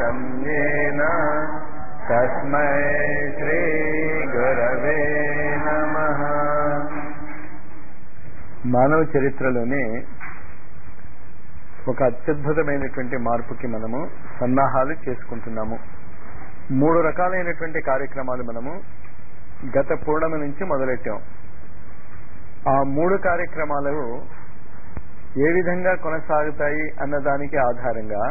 गम्येन तस्मै श्रीगुरवे नमः మానవ చరిత్రలోనే ఒక అత్యద్భుతమైనటువంటి మార్పుకి మనము సన్నాహాలు చేసుకుంటున్నాము మూడు రకాలైనటువంటి కార్యక్రమాలు మనము గత పూర్ణమి నుంచి మొదలెట్టాం ఆ మూడు కార్యక్రమాలు ఏ విధంగా కొనసాగుతాయి అన్నదానికి ఆధారంగా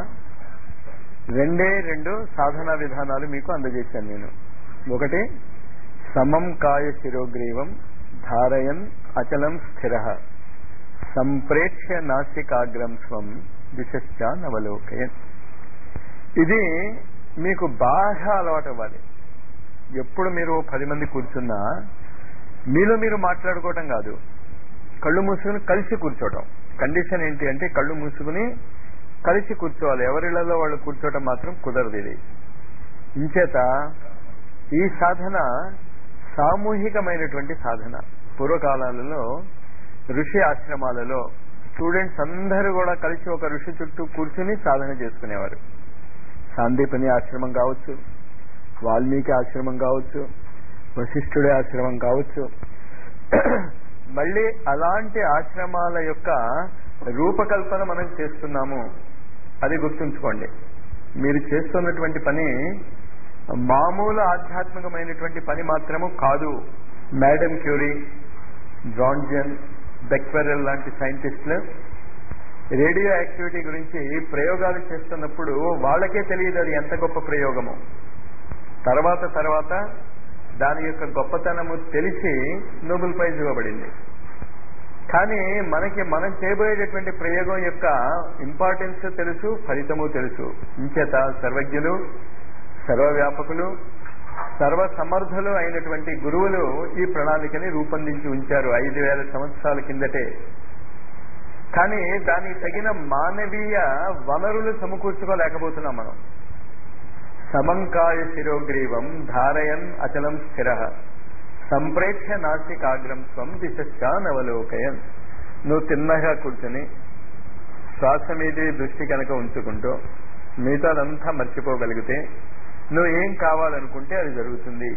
రెండే రెండు సాధనా విధానాలు మీకు అందజేశాను నేను ఒకటి సమం కాయ శిరోగ్రీవం ధారయన్ అచలం స్థిర సంప్రేక్ష్య నాసికాగ్రం స్వం దిశశ్చ నవలోకయన్ ఇది మీకు బాగా అలవాటు అవ్వాలి ఎప్పుడు మీరు పది మంది కూర్చున్నా మీలో మీరు మాట్లాడుకోవటం కాదు కళ్ళు మూసుకుని కలిసి కూర్చోవటం కండిషన్ ఏంటి అంటే కళ్ళు మూసుకుని కలిసి కూర్చోవాలి ఎవరిళ్లలో వాళ్ళు కూర్చోవటం మాత్రం కుదరదు ఇది ఇంచేత ఈ సాధన సామూహికమైనటువంటి సాధన పూర్వకాలాలలో ఋషి ఆశ్రమాలలో స్టూడెంట్స్ అందరూ కూడా కలిసి ఒక ఋషి చుట్టూ కూర్చుని సాధన చేసుకునేవారు సాందీపని ఆశ్రమం కావచ్చు వాల్మీకి ఆశ్రమం కావచ్చు వశిష్ఠుడి ఆశ్రమం కావచ్చు మళ్ళీ అలాంటి ఆశ్రమాల యొక్క రూపకల్పన మనం చేస్తున్నాము అది గుర్తుంచుకోండి మీరు చేస్తున్నటువంటి పని మామూలు ఆధ్యాత్మికమైనటువంటి పని మాత్రము కాదు మేడం క్యూరీ జాన్జన్ బెక్వెరల్ లాంటి సైంటిస్టులు రేడియో యాక్టివిటీ గురించి ప్రయోగాలు చేస్తున్నప్పుడు వాళ్ళకే తెలియదు అది ఎంత గొప్ప ప్రయోగము తర్వాత తర్వాత దాని యొక్క గొప్పతనము తెలిసి నోబెల్ ప్రైజ్ ఇవ్వబడింది కానీ మనకి మనం చేయబోయేటటువంటి ప్రయోగం యొక్క ఇంపార్టెన్స్ తెలుసు ఫలితము తెలుసు ఇంచేత సర్వజ్ఞులు సర్వవ్యాపకులు సర్వ సమర్థులు అయినటువంటి గురువులు ఈ ప్రణాళికని రూపొందించి ఉంచారు ఐదు వేల సంవత్సరాల కిందటే కానీ దానికి తగిన మానవీయ వనరులు సమకూర్చుకోలేకపోతున్నాం మనం సమంకాయ శిరోగ్రీవం ధారయన్ అచలం స్థిర సంప్రేక్ష నాసికాగ్రం స్వం దిశశ్చ నవలోకయన్ నువ్వు తిన్నగా కూర్చుని శ్వాస మీదే దృష్టి కనుక ఉంచుకుంటూ మిగతాదంతా మర్చిపోగలిగితే నువ్వు ఏం కావాలనుకుంటే అది జరుగుతుంది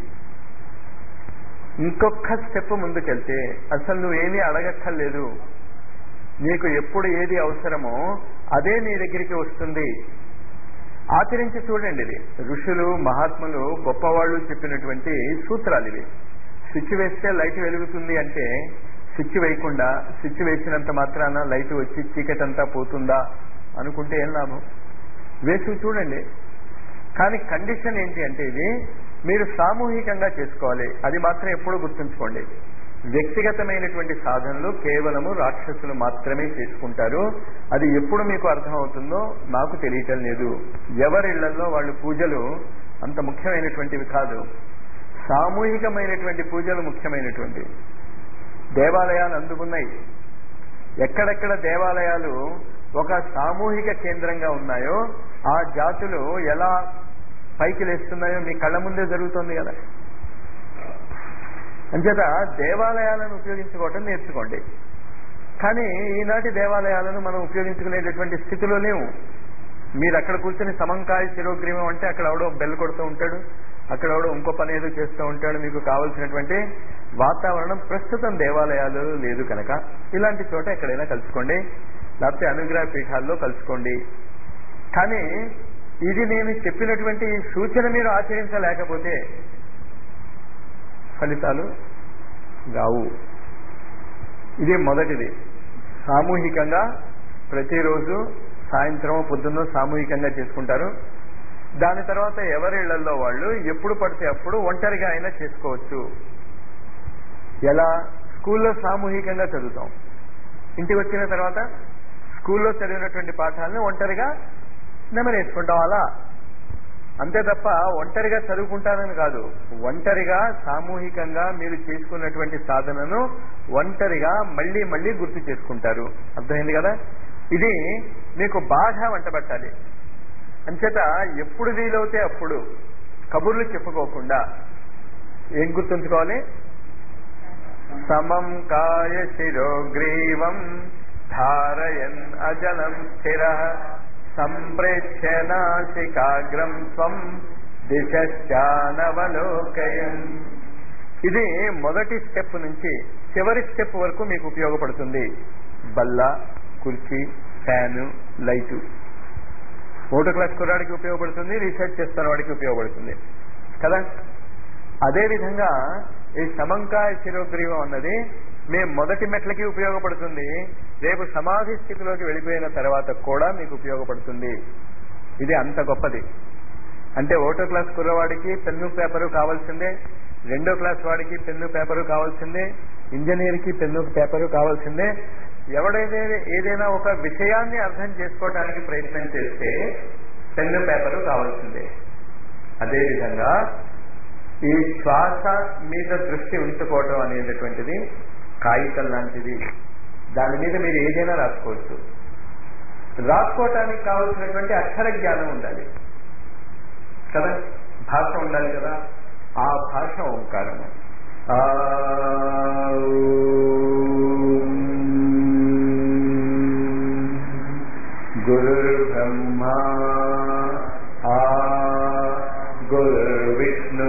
ఇంకొక స్టెప్ ముందుకెళ్తే అసలు నువ్వేమీ అడగక్కర్లేదు నీకు ఎప్పుడు ఏది అవసరమో అదే నీ దగ్గరికి వస్తుంది ఆచరించి చూడండి ఇది ఋషులు మహాత్ములు గొప్పవాళ్ళు చెప్పినటువంటి సూత్రాలు ఇవి స్విచ్ వేస్తే లైట్ వెలుగుతుంది అంటే స్విచ్ వేయకుండా స్విచ్ వేసినంత మాత్రాన లైట్ వచ్చి చీకటి అంతా పోతుందా అనుకుంటే ఏం లాభం వేసి చూడండి కానీ కండిషన్ ఏంటి అంటే ఇది మీరు సామూహికంగా చేసుకోవాలి అది మాత్రం ఎప్పుడు గుర్తుంచుకోండి వ్యక్తిగతమైనటువంటి సాధనలు కేవలము రాక్షసులు మాత్రమే చేసుకుంటారు అది ఎప్పుడు మీకు అర్థమవుతుందో నాకు తెలియటం లేదు ఎవరిళ్లలో వాళ్ళు పూజలు అంత ముఖ్యమైనటువంటివి కాదు సామూహికమైనటువంటి పూజలు ముఖ్యమైనటువంటి దేవాలయాలు అందుకున్నాయి ఎక్కడెక్కడ దేవాలయాలు ఒక సామూహిక కేంద్రంగా ఉన్నాయో ఆ జాతులు ఎలా పైకి లేస్తున్నాయో మీ కళ్ళ ముందే జరుగుతుంది కదా అంచేత దేవాలయాలను ఉపయోగించుకోవటం నేర్చుకోండి కానీ ఈనాటి దేవాలయాలను మనం ఉపయోగించుకునేటటువంటి స్థితిలో లేవు మీరు అక్కడ కూర్చొని సమంకాయ శిరోగ్రీవం అంటే అక్కడ ఎవడో బెల్ కొడుతూ ఉంటాడు అక్కడ ఎవడో ఇంకో పని ఏదో చేస్తూ ఉంటాడు మీకు కావలసినటువంటి వాతావరణం ప్రస్తుతం దేవాలయాలు లేదు కనుక ఇలాంటి చోట ఎక్కడైనా కలుసుకోండి లేకపోతే అనుగ్రహ పీఠాల్లో కలుసుకోండి కానీ ఇది నేను చెప్పినటువంటి సూచన మీరు ఆచరించలేకపోతే ఫలితాలు రావు ఇది మొదటిది సామూహికంగా ప్రతిరోజు సాయంత్రం పొద్దున్న సామూహికంగా చేసుకుంటారు దాని తర్వాత ఎవరిళ్లలో వాళ్ళు ఎప్పుడు పడితే అప్పుడు ఒంటరిగా అయినా చేసుకోవచ్చు ఎలా స్కూల్లో సామూహికంగా చదువుతాం ఇంటికి వచ్చిన తర్వాత స్కూల్లో చదివినటువంటి పాఠాలను ఒంటరిగా నెమరేసుకుంటాం అలా అంతే తప్ప ఒంటరిగా చదువుకుంటారని కాదు ఒంటరిగా సామూహికంగా మీరు చేసుకున్నటువంటి సాధనను ఒంటరిగా మళ్ళీ మళ్ళీ గుర్తు చేసుకుంటారు అర్థమైంది కదా ఇది మీకు బాగా వంటబట్టాలి అంచేత ఎప్పుడు వీలవుతే అప్పుడు కబుర్లు చెప్పుకోకుండా ఏం గుర్తుంచుకోవాలి సమం కాయ శిరోగ్రీవం ధారయన్ అజలం స్థిర సంప్రేక్ష నాసికాగ్రం స్వం దిశానవలోకయన్ ఇది మొదటి స్టెప్ నుంచి చివరి స్టెప్ వరకు మీకు ఉపయోగపడుతుంది బల్ల కుర్చీ ఫ్యాను లైటు ఓటో క్లాస్ కుర్రాడికి ఉపయోగపడుతుంది రీసెర్చ్ చేస్తున్న వాడికి ఉపయోగపడుతుంది కదా అదేవిధంగా ఈ సమంకాయ శిరోగ్రీవం అన్నది మీ మొదటి మెట్లకి ఉపయోగపడుతుంది రేపు సమాధి స్థితిలోకి వెళ్ళిపోయిన తర్వాత కూడా మీకు ఉపయోగపడుతుంది ఇది అంత గొప్పది అంటే ఓటో క్లాస్ కుర్రవాడికి పెన్ను పేపరు కావాల్సిందే రెండో క్లాస్ వాడికి పెన్ను పేపరు కావాల్సిందే ఇంజనీర్కి పెన్ను పేపరు కావాల్సిందే ఎవడైతే ఏదైనా ఒక విషయాన్ని అర్థం చేసుకోవడానికి ప్రయత్నం చేస్తే పెన్ను పేపరు కావాల్సిందే అదేవిధంగా ఈ శ్వాస మీద దృష్టి ఉంచుకోవటం అనేటటువంటిది కాగితం లాంటిది దాని మీద మీరు ఏదైనా రాసుకోవచ్చు రాసుకోవటానికి కావలసినటువంటి అక్షర జ్ఞానం ఉండాలి కదా భాష ఉండాలి కదా ఆ భాష ఓంకారము ఆ గురుర్బ్రహ్మా ఆ గురుర్విష్ణు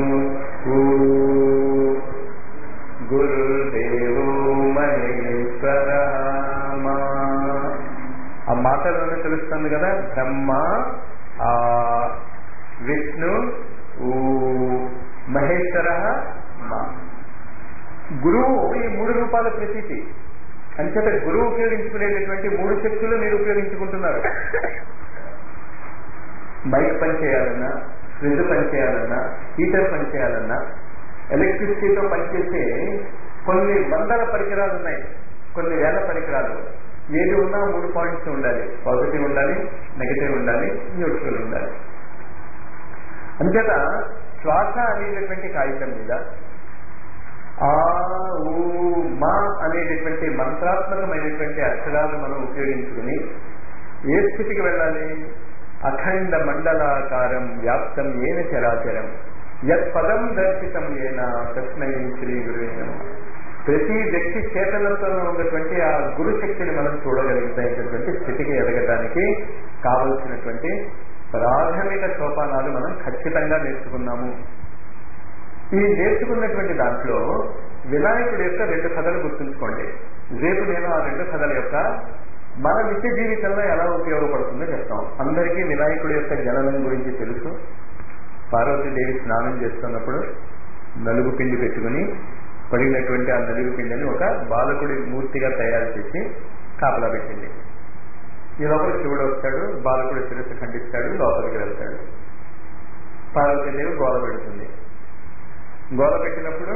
గురుదేవో మహేశ్వర ఆ మాటలోనే తెలుస్తుంది కదా బ్రహ్మ ఆ విష్ణు ఊ మహేశ్వర మా గురువు ఈ మూడు రూపాల ప్రతీతి అంచేత గురువు ఉపయోగించుకునేటటువంటి మూడు శక్తులు మీరు ఉపయోగించుకుంటున్నారు మైక్ పనిచేయాలన్నా ఫ్రిడ్జ్ పనిచేయాలన్నా హీటర్ పనిచేయాలన్నా ఎలక్ట్రిసిటీతో పనిచేసే కొన్ని వందల పరికరాలు ఉన్నాయి కొన్ని వేల పరికరాలు ఏది ఉన్నా మూడు పాయింట్స్ ఉండాలి పాజిటివ్ ఉండాలి నెగటివ్ ఉండాలి న్యూట్రల్ ఉండాలి అంచేత శ్వాస అనేటటువంటి కాగితం మీద ఆ ఊ మా అనేటటువంటి మంత్రాత్మకమైనటువంటి అక్షరాలు మనం ఉపయోగించుకుని ఏ స్థితికి వెళ్ళాలి అఖండ మండలాకారం వ్యాప్తం ఏన చరాచరం యత్ పదం దర్శితం ఏనా తస్మై శ్రీ గురువే ప్రతి వ్యక్తి చేతలతో ఉన్నటువంటి ఆ గురు శక్తిని మనం చూడగలిగినటువంటి స్థితికి ఎదగటానికి కావలసినటువంటి ప్రాథమిక సోపానాలు మనం ఖచ్చితంగా నేర్చుకున్నాము ఈ నేర్చుకున్నటువంటి దాంట్లో వినాయకుడి యొక్క రెండు కథలు గుర్తుంచుకోండి రేపు నేను ఆ రెండు కథల యొక్క మన నిత్య జీవితంలో ఎలా ఉపయోగపడుతుందో చెప్తాం అందరికీ వినాయకుడి యొక్క జననం గురించి తెలుసు పార్వతీదేవి స్నానం చేస్తున్నప్పుడు నలుగు పిండి పెట్టుకుని పడినటువంటి ఆ నలుగు పిండిని ఒక బాలకుడి మూర్తిగా తయారు చేసి కాపలా పెట్టింది ఈ లోపల శివుడు వస్తాడు బాలకుడి శిరస్సు ఖండిస్తాడు లోపలికి వెళ్తాడు పార్వతీదేవి గోల పెడుతుంది గోల పెట్టినప్పుడు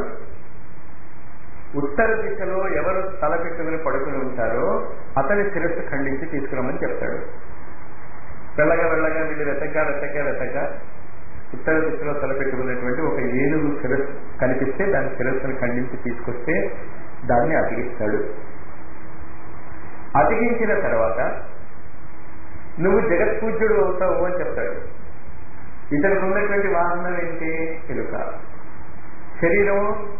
ఉత్తర దిశలో ఎవరు తల పెట్టుకుని పడుకుని ఉంటారో అతని శిరస్సు ఖండించి తీసుకురమ్మని చెప్తాడు వెళ్ళగా వెళ్ళగా వీళ్ళు వెతగ్గా వెతగ్గా వెతగ్గా ఉత్తర దిశలో తల పెట్టుకున్నటువంటి ఒక ఏనుగు శిరస్సు కనిపిస్తే దాని శిరస్సును ఖండించి తీసుకొస్తే దాన్ని అతికిస్తాడు అతికించిన తర్వాత నువ్వు జగత్పూజ్యుడు అవుతావు అని చెప్తాడు ఇతనికి ఉన్నటువంటి వాహనం ఏంటి ఎలుక శరీరం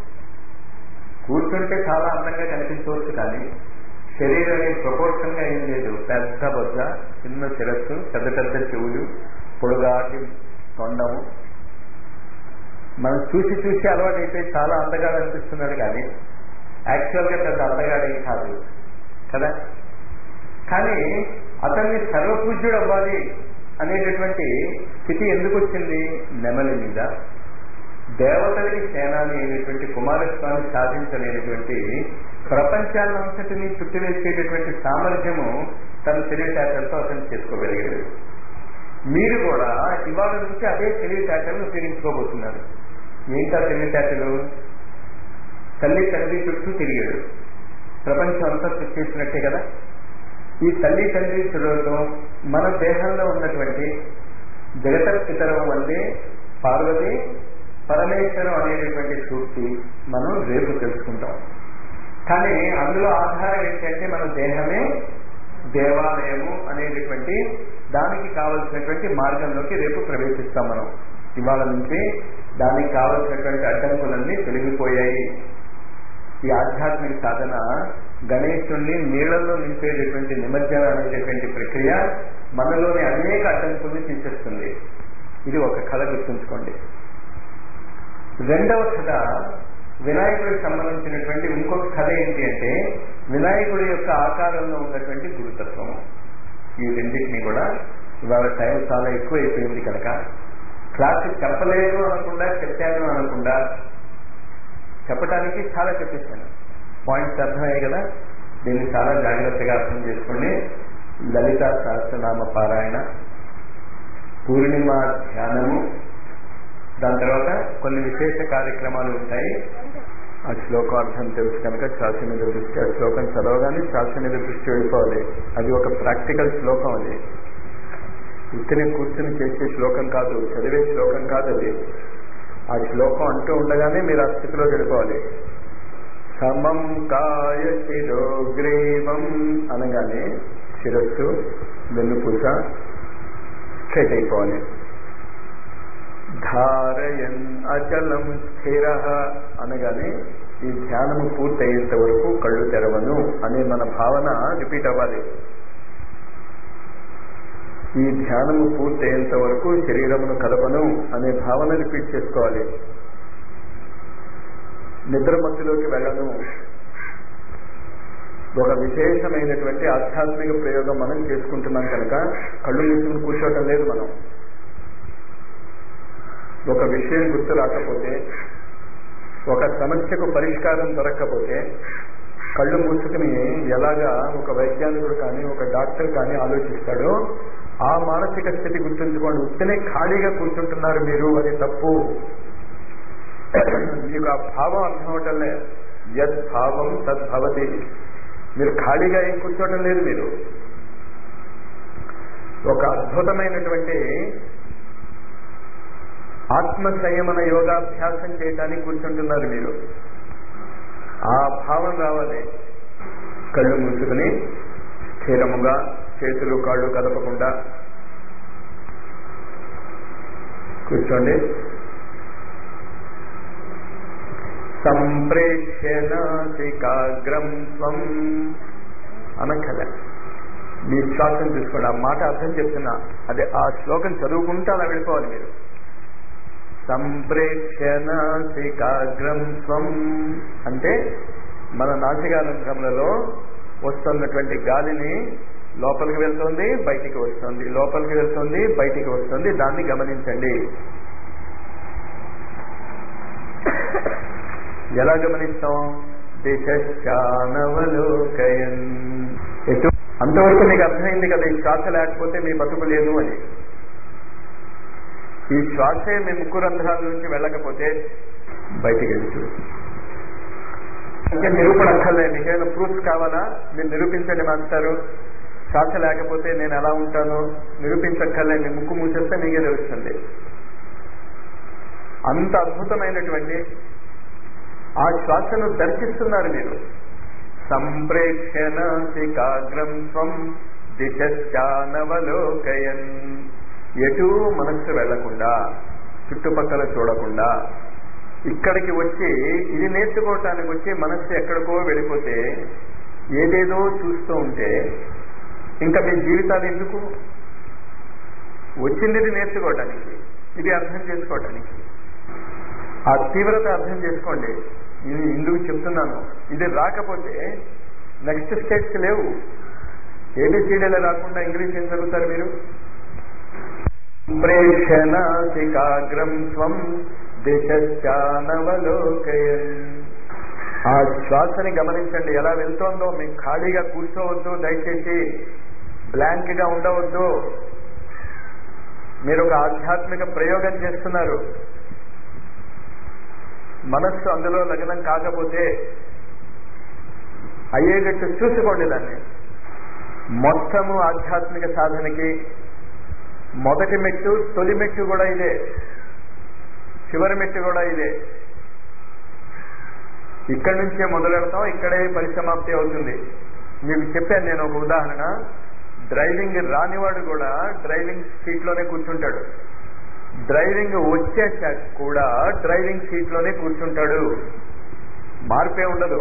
కూర్చుంటే చాలా అందంగా కనిపించవచ్చు కానీ శరీరం అనేది ప్రపోర్షన్ గా ఏం లేదు పెద్ద బొజ్జ చిన్న శిరస్సు పెద్ద పెద్ద చెవులు పొడుగాటి తొండము మనం చూసి చూసి అలవాటైతే చాలా అందగా అనిపిస్తున్నాడు కానీ యాక్చువల్ గా పెద్ద అందగాడేం కాదు కదా కానీ అతన్ని సర్వపూజ్యుడు అవ్వాలి అనేటటువంటి స్థితి ఎందుకు వచ్చింది నెమలి మీద దేవతలకి సేనాని అయినటువంటి కుమారస్వామి సాధించలేనటువంటి ప్రపంచాన్నంతటినీ చుట్టివేసేటటువంటి సామర్థ్యము తన తెలివితేటలతో అతను చేసుకోగలిగాడు మీరు కూడా ఇవాళ నుంచి అదే తెలివితేటలను ఉపయోగించుకోబోతున్నారు ఏంటా తెలివితేటలు తల్లి తండ్రి చుట్టూ తిరిగాడు ప్రపంచం అంతా చుట్టేసినట్టే కదా ఈ తల్లి తండ్రి చుట్టూ మన దేహంలో ఉన్నటువంటి జగతపితరం వందే పార్వతి పరమేశ్వరం అనేటటువంటి సూక్తి మనం రేపు తెలుసుకుంటాం కానీ అందులో ఆధారం ఏంటంటే మన దేహమే దేవాలయము అనేటటువంటి దానికి కావలసినటువంటి మార్గంలోకి రేపు ప్రవేశిస్తాం మనం ఇవాళ నుంచి దానికి కావలసినటువంటి అడ్డంకులన్నీ తొలగిపోయాయి ఈ ఆధ్యాత్మిక సాధన గణేశుణ్ణి నీళ్లలో నింపేటటువంటి నిమజ్జనం అనేటటువంటి ప్రక్రియ మనలోని అనేక అడ్డంకుల్ని తీసేస్తుంది ఇది ఒక కథ గుర్తుంచుకోండి రెండవ కథ వినాయకుడికి సంబంధించినటువంటి ఇంకొక కథ ఏంటి అంటే వినాయకుడి యొక్క ఆకారంలో ఉన్నటువంటి గురుతత్వం ఈ రెండింటినీ కూడా ఇవాళ టైం చాలా ఎక్కువ అయిపోయింది కనుక క్లాస్ చెప్పలేదు అనకుండా చెప్పాను అనకుండా చెప్పడానికి చాలా చెప్పేశాను పాయింట్స్ అర్థమయ్యాయి కదా దీన్ని చాలా జాగ్రత్తగా అర్థం చేసుకోండి లలిత సహస్రనామ పారాయణ పూర్ణిమ ధ్యానము దాని తర్వాత కొన్ని విశేష కార్యక్రమాలు ఉంటాయి ఆ శ్లోకం అర్థం తెలుసు కనుక శ్వాస మీద దృష్టి ఆ శ్లోకం చదవగానే శ్వాస మీద దృష్టి వెళ్ళిపోవాలి అది ఒక ప్రాక్టికల్ శ్లోకం అది ఉత్తిని కూర్చుని చేసే శ్లోకం కాదు చదివే శ్లోకం కాదు అది ఆ శ్లోకం అంటూ ఉండగానే మీరు ఆ స్థితిలో గడిపోవాలి సమం కాయ శిరోగ్రీవం అనగానే శిరస్సు వెన్నుపూస స్ట్రైట్ అయిపోవాలి ధారయన్ అచలం స్థిర అనగానే ఈ ధ్యానము పూర్తయ్యేంత వరకు కళ్ళు తెరవను అనే మన భావన రిపీట్ అవ్వాలి ఈ ధ్యానము పూర్తయ్యేంత వరకు శరీరమును కలపను అనే భావన రిపీట్ చేసుకోవాలి నిద్ర మత్తులోకి వెళ్ళను ఒక విశేషమైనటువంటి ఆధ్యాత్మిక ప్రయోగం మనం చేసుకుంటున్నాం కనుక కళ్ళు మూసుకుని కూర్చోవటం లేదు మనం ఒక విషయం గుర్తు రాకపోతే ఒక సమస్యకు పరిష్కారం దొరక్కపోతే కళ్ళు మూసుకుని ఎలాగా ఒక వైజ్ఞానికుడు కానీ ఒక డాక్టర్ కానీ ఆలోచిస్తాడో ఆ మానసిక స్థితి గుర్తుంచుకోండి ఉత్తనే ఖాళీగా కూర్చుంటున్నారు మీరు అది తప్పు మీకు ఆ భావం అర్థం అవటంలే యద్ భావం తద్భవతి మీరు ఖాళీగా ఏం కూర్చోవటం లేదు మీరు ఒక అద్భుతమైనటువంటి ఆత్మ సంయమన యోగాభ్యాసం చేయడానికి కూర్చుంటున్నారు మీరు ఆ భావం రావాలి కళ్ళు మూసుకుని స్థిరముగా చేతులు కాళ్ళు కదపకుండా కూర్చోండి సంప్రేక్ష్య నాసికాగ్రం స్వం అనక్కల మీ శ్వాసం చూసుకోండి ఆ మాట అర్థం చెప్తున్నా అదే ఆ శ్లోకం చదువుకుంటే అలా వెళ్ళిపోవాలి మీరు సంప్రేక్ష్య నాసికాగ్రం స్వం అంటే మన నాసికారంధ్రములలో వస్తున్నటువంటి గాలిని లోపలికి వెళ్తుంది బయటికి వస్తుంది లోపలికి వెళ్తుంది బయటికి వస్తుంది దాన్ని గమనించండి ఎలా గమనిస్తాం దిశానవలోకయన్ ఎటు అంతవరకు మీకు అర్థమైంది కదా ఈ శ్వాస లేకపోతే మీ బతుకు లేదు అని ఈ శ్వాసే మీ ముక్కు రంధ్రాల నుంచి వెళ్ళకపోతే బయటికి వెళ్తూ అంటే నిరూపణ అక్కర్లే మీకేమైనా ప్రూఫ్స్ కావాలా మీరు నిరూపించండి మాస్టారు శ్వాస లేకపోతే నేను ఎలా ఉంటాను నిరూపించక్కర్లే మీ ముక్కు మూసేస్తే మీకే తెలుస్తుంది అంత అద్భుతమైనటువంటి ఆ శ్వాసను దర్శిస్తున్నారు మీరు సంప్రేక్షణాసికాగ్రం స్వం దిశానవలోకయన్ ఎటూ మనస్సు వెళ్లకుండా చుట్టుపక్కల చూడకుండా ఇక్కడికి వచ్చి ఇది నేర్చుకోవటానికి వచ్చి మనస్సు ఎక్కడికో వెళ్ళిపోతే ఏదేదో చూస్తూ ఉంటే ఇంకా మీ జీవితాలు ఎందుకు వచ్చింది ఇది నేర్చుకోవటానికి ఇది అర్థం చేసుకోవటానికి ఆ తీవ్రత అర్థం చేసుకోండి ఇది ఇందుకు చెప్తున్నాను ఇది రాకపోతే నెక్స్ట్ స్టెప్స్ లేవు ఏబిసిడీలు రాకుండా ఇంగ్లీష్ ఏం చదువుతారు మీరు ప్రేక్షణాసికాగ్రం స్వం దిశానవలోకయన్ ఆ శ్వాసని గమనించండి ఎలా వెళ్తోందో మీకు ఖాళీగా కూర్చోవద్దు దయచేసి బ్లాంక్ గా ఉండవద్దు మీరు ఒక ఆధ్యాత్మిక ప్రయోగం చేస్తున్నారు మనస్సు అందులో లగ్నం కాకపోతే అయ్యేటట్టు చూసుకోండి దాన్ని మొత్తము ఆధ్యాత్మిక సాధనకి మొదటి మెట్టు తొలి మెట్టు కూడా ఇదే చివరి మెట్టు కూడా ఇదే ఇక్కడి నుంచే మొదలెడతాం ఇక్కడే పరిసమాప్తి అవుతుంది మీకు చెప్పాను నేను ఒక ఉదాహరణ డ్రైవింగ్ రానివాడు కూడా డ్రైవింగ్ సీట్ లోనే కూర్చుంటాడు డ్రైవింగ్ వచ్చేసాక కూడా డ్రైవింగ్ సీట్ లోనే కూర్చుంటాడు మార్పే ఉండదు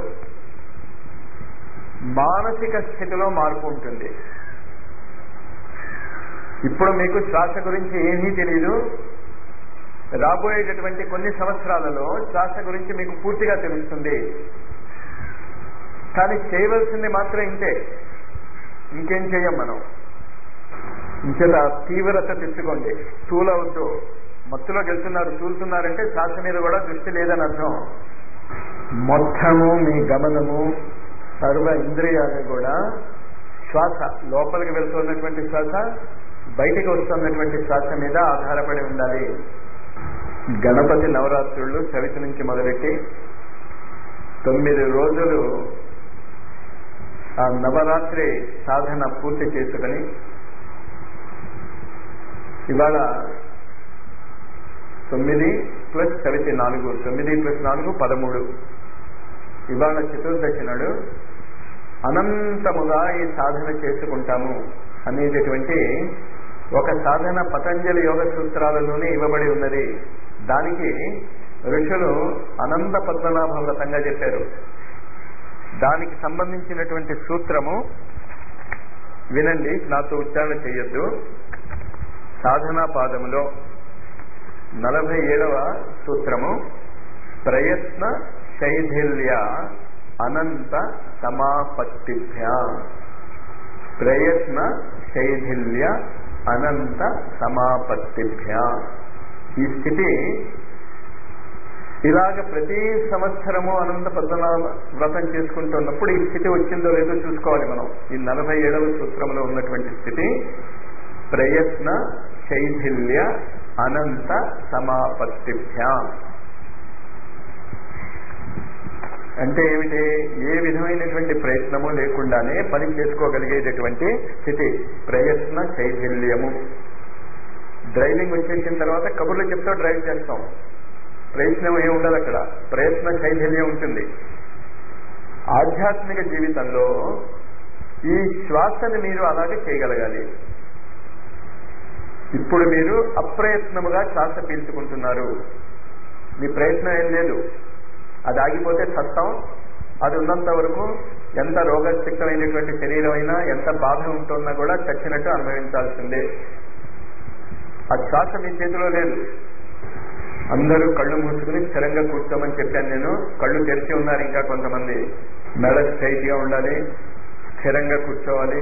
మానసిక స్థితిలో మార్పు ఉంటుంది ఇప్పుడు మీకు శ్వాస గురించి ఏమీ తెలియదు రాబోయేటటువంటి కొన్ని సంవత్సరాలలో శ్వాస గురించి మీకు పూర్తిగా తెలుస్తుంది కానీ చేయవలసింది మాత్రం ఇంతే ఇంకేం చెయ్యం మనం ఇంకేత తీవ్రత తెచ్చుకోండి తూలవద్దు మత్తులోకి వెళ్తున్నారు తూలుతున్నారంటే శ్వాస మీద కూడా దృష్టి లేదని అర్థం మొత్తము మీ గమనము సర్వ ఇంద్రియాలు కూడా శ్వాస లోపలికి వెళ్తున్నటువంటి శ్వాస బయటికి వస్తున్నటువంటి శ్వాస మీద ఆధారపడి ఉండాలి గణపతి నవరాత్రులు చవితి నుంచి మొదలెట్టి తొమ్మిది రోజులు ఆ నవరాత్రి సాధన పూర్తి చేసుకుని ఇవాళ తొమ్మిది ప్లస్ చవితి నాలుగు తొమ్మిది ప్లస్ నాలుగు పదమూడు ఇవాళ చతుర్దశి నాడు అనంతముగా ఈ సాధన చేసుకుంటాము అనేటటువంటి ఒక సాధన పతంజలి యోగ సూత్రాలలోనే ఇవ్వబడి ఉన్నది దానికి ఋషులు అనంత పద్మనాభ వ్రతంగా చెప్పారు దానికి సంబంధించినటువంటి సూత్రము వినండి నాతో ఉచ్చారణ చేయొద్దు సాధనా పాదములో నలభై ఏడవ సూత్రము ప్రయత్న శైథిల్య అనంత సమాపత్తిభ్య ప్రయత్న శైథిల్య అనంత సమాపత్తిభ్య ఈ స్థితి ఇలాగ ప్రతి సంవత్సరము అనంత పద్మనాభ వ్రతం చేసుకుంటున్నప్పుడు ఈ స్థితి వచ్చిందో లేదో చూసుకోవాలి మనం ఈ నలభై ఏడవ సూత్రంలో ఉన్నటువంటి స్థితి ప్రయత్న శైథిల్య అనంత సమాపత్తిభ్య అంటే ఏమిటి ఏ విధమైనటువంటి ప్రయత్నము లేకుండానే పని చేసుకోగలిగేటటువంటి స్థితి ప్రయత్న శైథిల్యము డ్రైవింగ్ వచ్చేసిన తర్వాత కబుర్లు చెప్తా డ్రైవ్ చేస్తాం ప్రయత్నం ఏమి ఉండదు అక్కడ ప్రయత్న శైథిల్యం ఉంటుంది ఆధ్యాత్మిక జీవితంలో ఈ శ్వాసను మీరు అలాగే చేయగలగాలి ఇప్పుడు మీరు అప్రయత్నముగా శ్వాస పీల్చుకుంటున్నారు మీ ప్రయత్నం ఏం లేదు అది ఆగిపోతే సత్తం అది ఉన్నంత వరకు ఎంత రోగశక్తమైనటువంటి శరీరం అయినా ఎంత బాధ ఉంటున్నా కూడా చచ్చినట్టు అనుభవించాల్సిందే ఆ శ్వాస మీ చేతిలో లేదు అందరూ కళ్ళు మూసుకుని స్థిరంగా కూర్చోమని చెప్పాను నేను కళ్ళు తెరిచి ఉన్నారు ఇంకా కొంతమంది మెడ స్ట్రైట్ గా ఉండాలి స్థిరంగా కూర్చోవాలి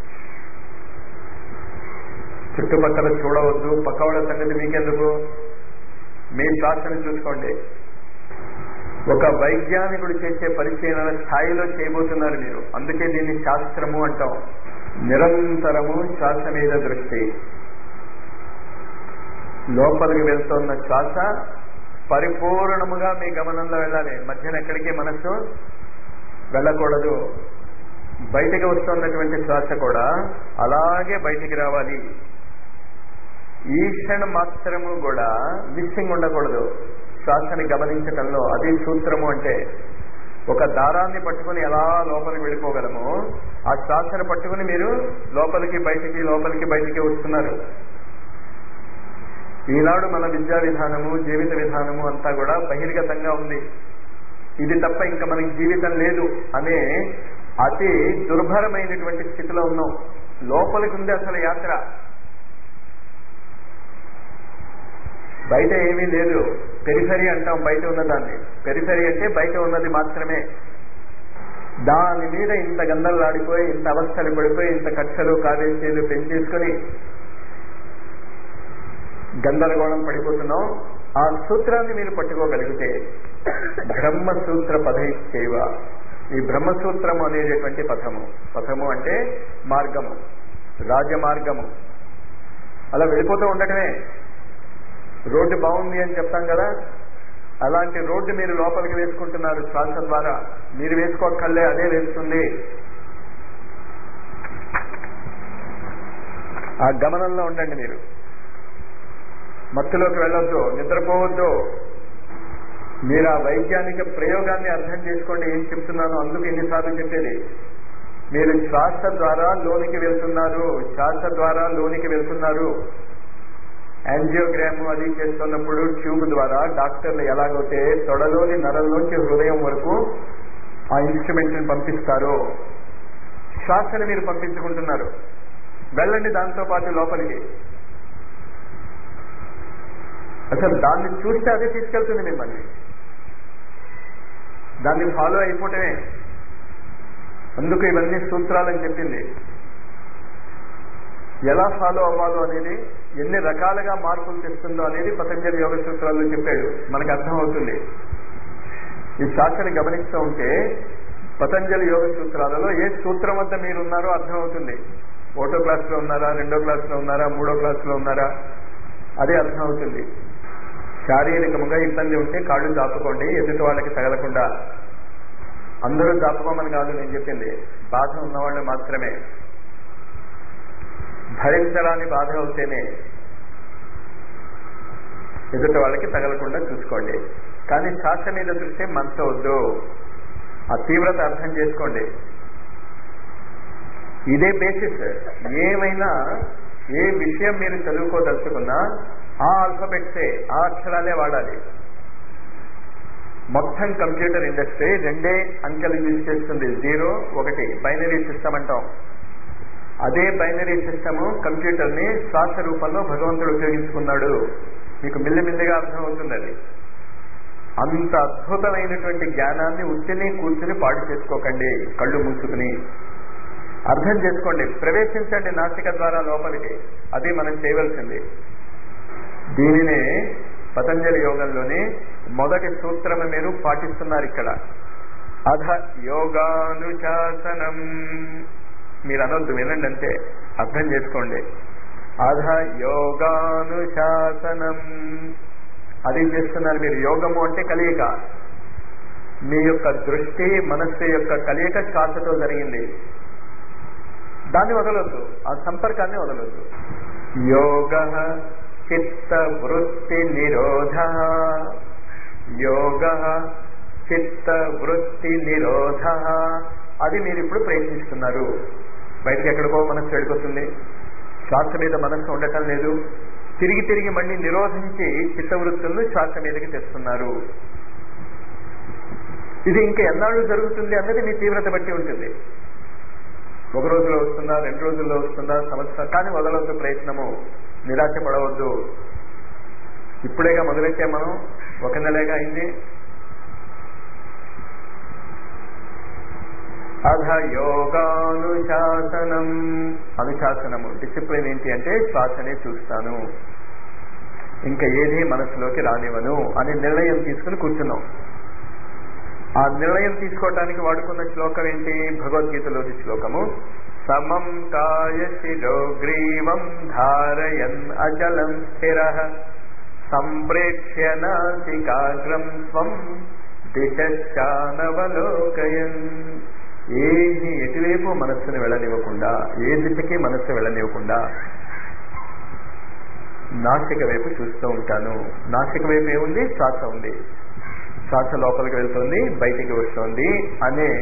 చుట్టుపక్కల చూడవద్దు పక్కవాళ్ళ సంగతి మీకెందుకు మీ శ్వాసను చూసుకోండి ఒక వైజ్ఞానికుడు చేసే పరిశీలన స్థాయిలో చేయబోతున్నారు మీరు అందుకే దీన్ని శాస్త్రము అంటాం నిరంతరము శ్వాస మీద దృష్టి లోపలికి వెళ్తున్న శ్వాస పరిపూర్ణముగా మీ గమనంలో వెళ్ళాలి మధ్యన ఎక్కడికి మనస్సు వెళ్ళకూడదు బయటికి వస్తున్నటువంటి శ్వాస కూడా అలాగే బయటికి రావాలి ఈ క్షణం మాత్రము కూడా మిస్సింగ్ ఉండకూడదు శ్వాసని గమనించటంలో అది సూత్రము అంటే ఒక దారాన్ని పట్టుకుని ఎలా లోపలికి వెళ్ళిపోగలమో ఆ శ్వాసను పట్టుకుని మీరు లోపలికి బయటికి లోపలికి బయటికి వస్తున్నారు ఈనాడు మన విద్యా విధానము జీవిత విధానము అంతా కూడా బహిర్గతంగా ఉంది ఇది తప్ప ఇంకా మనకి జీవితం లేదు అనే అతి దుర్భరమైనటువంటి స్థితిలో ఉన్నాం లోపలికి ఉంది అసలు యాత్ర బయట ఏమీ లేదు పెరిఫరీ అంటాం బయట ఉన్నదాన్ని పెరిఫరీ అంటే బయట ఉన్నది మాత్రమే దాని మీద ఇంత గందరలాడిపోయి ఇంత అవస్థలు పడిపోయి ఇంత కక్షలు కావేశీలు పెంచేసుకొని గందరగోళం పడిపోతున్నాం ఆ సూత్రాన్ని మీరు పట్టుకోగలిగితే బ్రహ్మసూత్ర పదైశ్చైవ ఈ బ్రహ్మసూత్రము అనేటటువంటి పథము పథము అంటే మార్గము రాజమార్గము అలా వెళ్ళిపోతూ ఉండటమే రోడ్డు బాగుంది అని చెప్తాం కదా అలాంటి రోడ్డు మీరు లోపలికి వేసుకుంటున్నారు శ్వాస ద్వారా మీరు వేసుకోక్కర్లే అదే వేస్తుంది ఆ గమనంలో ఉండండి మీరు మత్తులోకి వెళ్ళొద్దు నిద్రపోవద్దు మీరు ఆ వైజ్ఞానిక ప్రయోగాన్ని అర్థం చేసుకోండి ఏం చెప్తున్నానో అందుకు ఎన్నిసార్లు చెప్పేది మీరు శ్వాస ద్వారా లోనికి వెళ్తున్నారు శ్వాస ద్వారా లోనికి వెళ్తున్నారు యాంజియోగ్రామ్ అది చేస్తున్నప్పుడు ట్యూబ్ ద్వారా డాక్టర్లు ఎలాగైతే తొడలోని నరంలోంచి హృదయం వరకు ఆ ఇన్స్ట్రుమెంట్ ని పంపిస్తారో శ్వాసను మీరు పంపించుకుంటున్నారు వెళ్ళండి దాంతో పాటు లోపలికి అసలు దాన్ని చూస్తే అదే తీసుకెళ్తుంది మిమ్మల్ని దాన్ని ఫాలో అయిపోవటమే అందుకు ఇవన్నీ సూత్రాలని చెప్పింది ఎలా ఫాలో అవ్వాలో అనేది ఎన్ని రకాలుగా మార్పులు తెస్తుందో అనేది పతంజలి యోగ సూత్రాల్లో చెప్పాడు మనకు అర్థం అవుతుంది ఈ శాస్త్రాన్ని గమనిస్తూ ఉంటే పతంజలి యోగ సూత్రాలలో ఏ సూత్రం వద్ద మీరు ఉన్నారో అర్థమవుతుంది ఒకటో క్లాస్లో ఉన్నారా రెండో క్లాస్లో ఉన్నారా మూడో క్లాస్లో ఉన్నారా అదే అర్థమవుతుంది శారీరకముగా ఇబ్బంది ఉంటే కాళ్ళు దాపుకోండి ఎదుటి వాళ్ళకి తగలకుండా అందరూ దాపుకోమని కాదు నేను చెప్పింది బాధ ఉన్నవాళ్ళు మాత్రమే భరించరాని బాధ అవుతేనే ఎదుటి వాళ్ళకి తగలకుండా చూసుకోండి కానీ శ్వాస మీద దృష్టి మంచవద్దు ఆ తీవ్రత అర్థం చేసుకోండి ఇదే బేసిస్ ఏమైనా ఏ విషయం మీరు చదువుకోదలుచుకున్నా ఆ ఆల్ఫబెట్సే ఆ అక్షరాలే వాడాలి మొత్తం కంప్యూటర్ ఇండస్ట్రీ రెండే అంకెలు యూజ్ చేస్తుంది జీరో ఒకటి బైనరీ సిస్టమ్ అంటాం అదే బైనరీ సిస్టమ్ కంప్యూటర్ ని శ్వాస రూపంలో భగవంతుడు ఉపయోగించుకున్నాడు మీకు మిల్లిమిల్లిగా అర్థమవుతుంది అది అంత అద్భుతమైనటువంటి జ్ఞానాన్ని ఉత్తిని కూర్చుని పాడు చేసుకోకండి కళ్ళు మూసుకుని అర్థం చేసుకోండి ప్రవేశించండి నాసిక ద్వారా లోపలికి అది మనం చేయవలసింది దీనినే పతంజలి యోగంలోని మొదటి సూత్రము మీరు పాటిస్తున్నారు ఇక్కడ అధ యోగానుశాసనం మీరు అనొద్దు వినండి అంతే అర్థం చేసుకోండి అధ యోగానుశాసనం అది చేస్తున్నారు మీరు యోగము అంటే కలియక మీ యొక్క దృష్టి మనస్సు యొక్క కలియక శ్వాసతో జరిగింది దాన్ని వదలొద్దు ఆ సంపర్కాన్ని వదలొద్దు యోగ చిత్త వృత్తి నిరోధ యోగ చిత్త వృత్తి నిరోధ అది మీరు ఇప్పుడు ప్రయత్నిస్తున్నారు బయటకు ఎక్కడికో మనస్సు వెళ్ళిపోతుంది శ్వాస మీద మనస్సు ఉండటం లేదు తిరిగి తిరిగి మళ్ళీ నిరోధించి చిత్తవృత్తులను శ్వాస మీదకి తెస్తున్నారు ఇది ఇంకా ఎన్నాళ్ళు జరుగుతుంది అన్నది మీ తీవ్రత బట్టి ఉంటుంది ఒక రోజులో వస్తుందా రెండు రోజుల్లో వస్తుందా సంవత్సరం కానీ వదలవద్దు ప్రయత్నము నిరాశ పడవద్దు ఇప్పుడేగా మొదలెట్టే మనం ఒక నెలేగా అయింది అధ యోగానుశాసనం అనుశాసనము డిసిప్లిన్ ఏంటి అంటే శ్వాసనే చూస్తాను ఇంకా ఏది మనసులోకి రానివ్వను అని నిర్ణయం తీసుకుని కూర్చున్నాం ఆ నిర్ణయం తీసుకోవటానికి వాడుకున్న శ్లోకం ఏంటి భగవద్గీతలోని శ్లోకము సమం కాయ శిరోగ్రీవం ధారయన్ అచలం స్థిర సంప్రేక్ష్య నాసికాగ్రం స్వం దిశానవలోకయన్ ఏది ఎటువైపు మనస్సును వెళ్ళనివ్వకుండా ఏ దిశకి మనస్సు వెళ్ళనివ్వకుండా నాసిక వైపు చూస్తూ ఉంటాను నాసిక వైపు ఏముంది శ్వాస ఉంది శ్వాస లోపలికి వెళ్తుంది బయటికి వస్తుంది అనే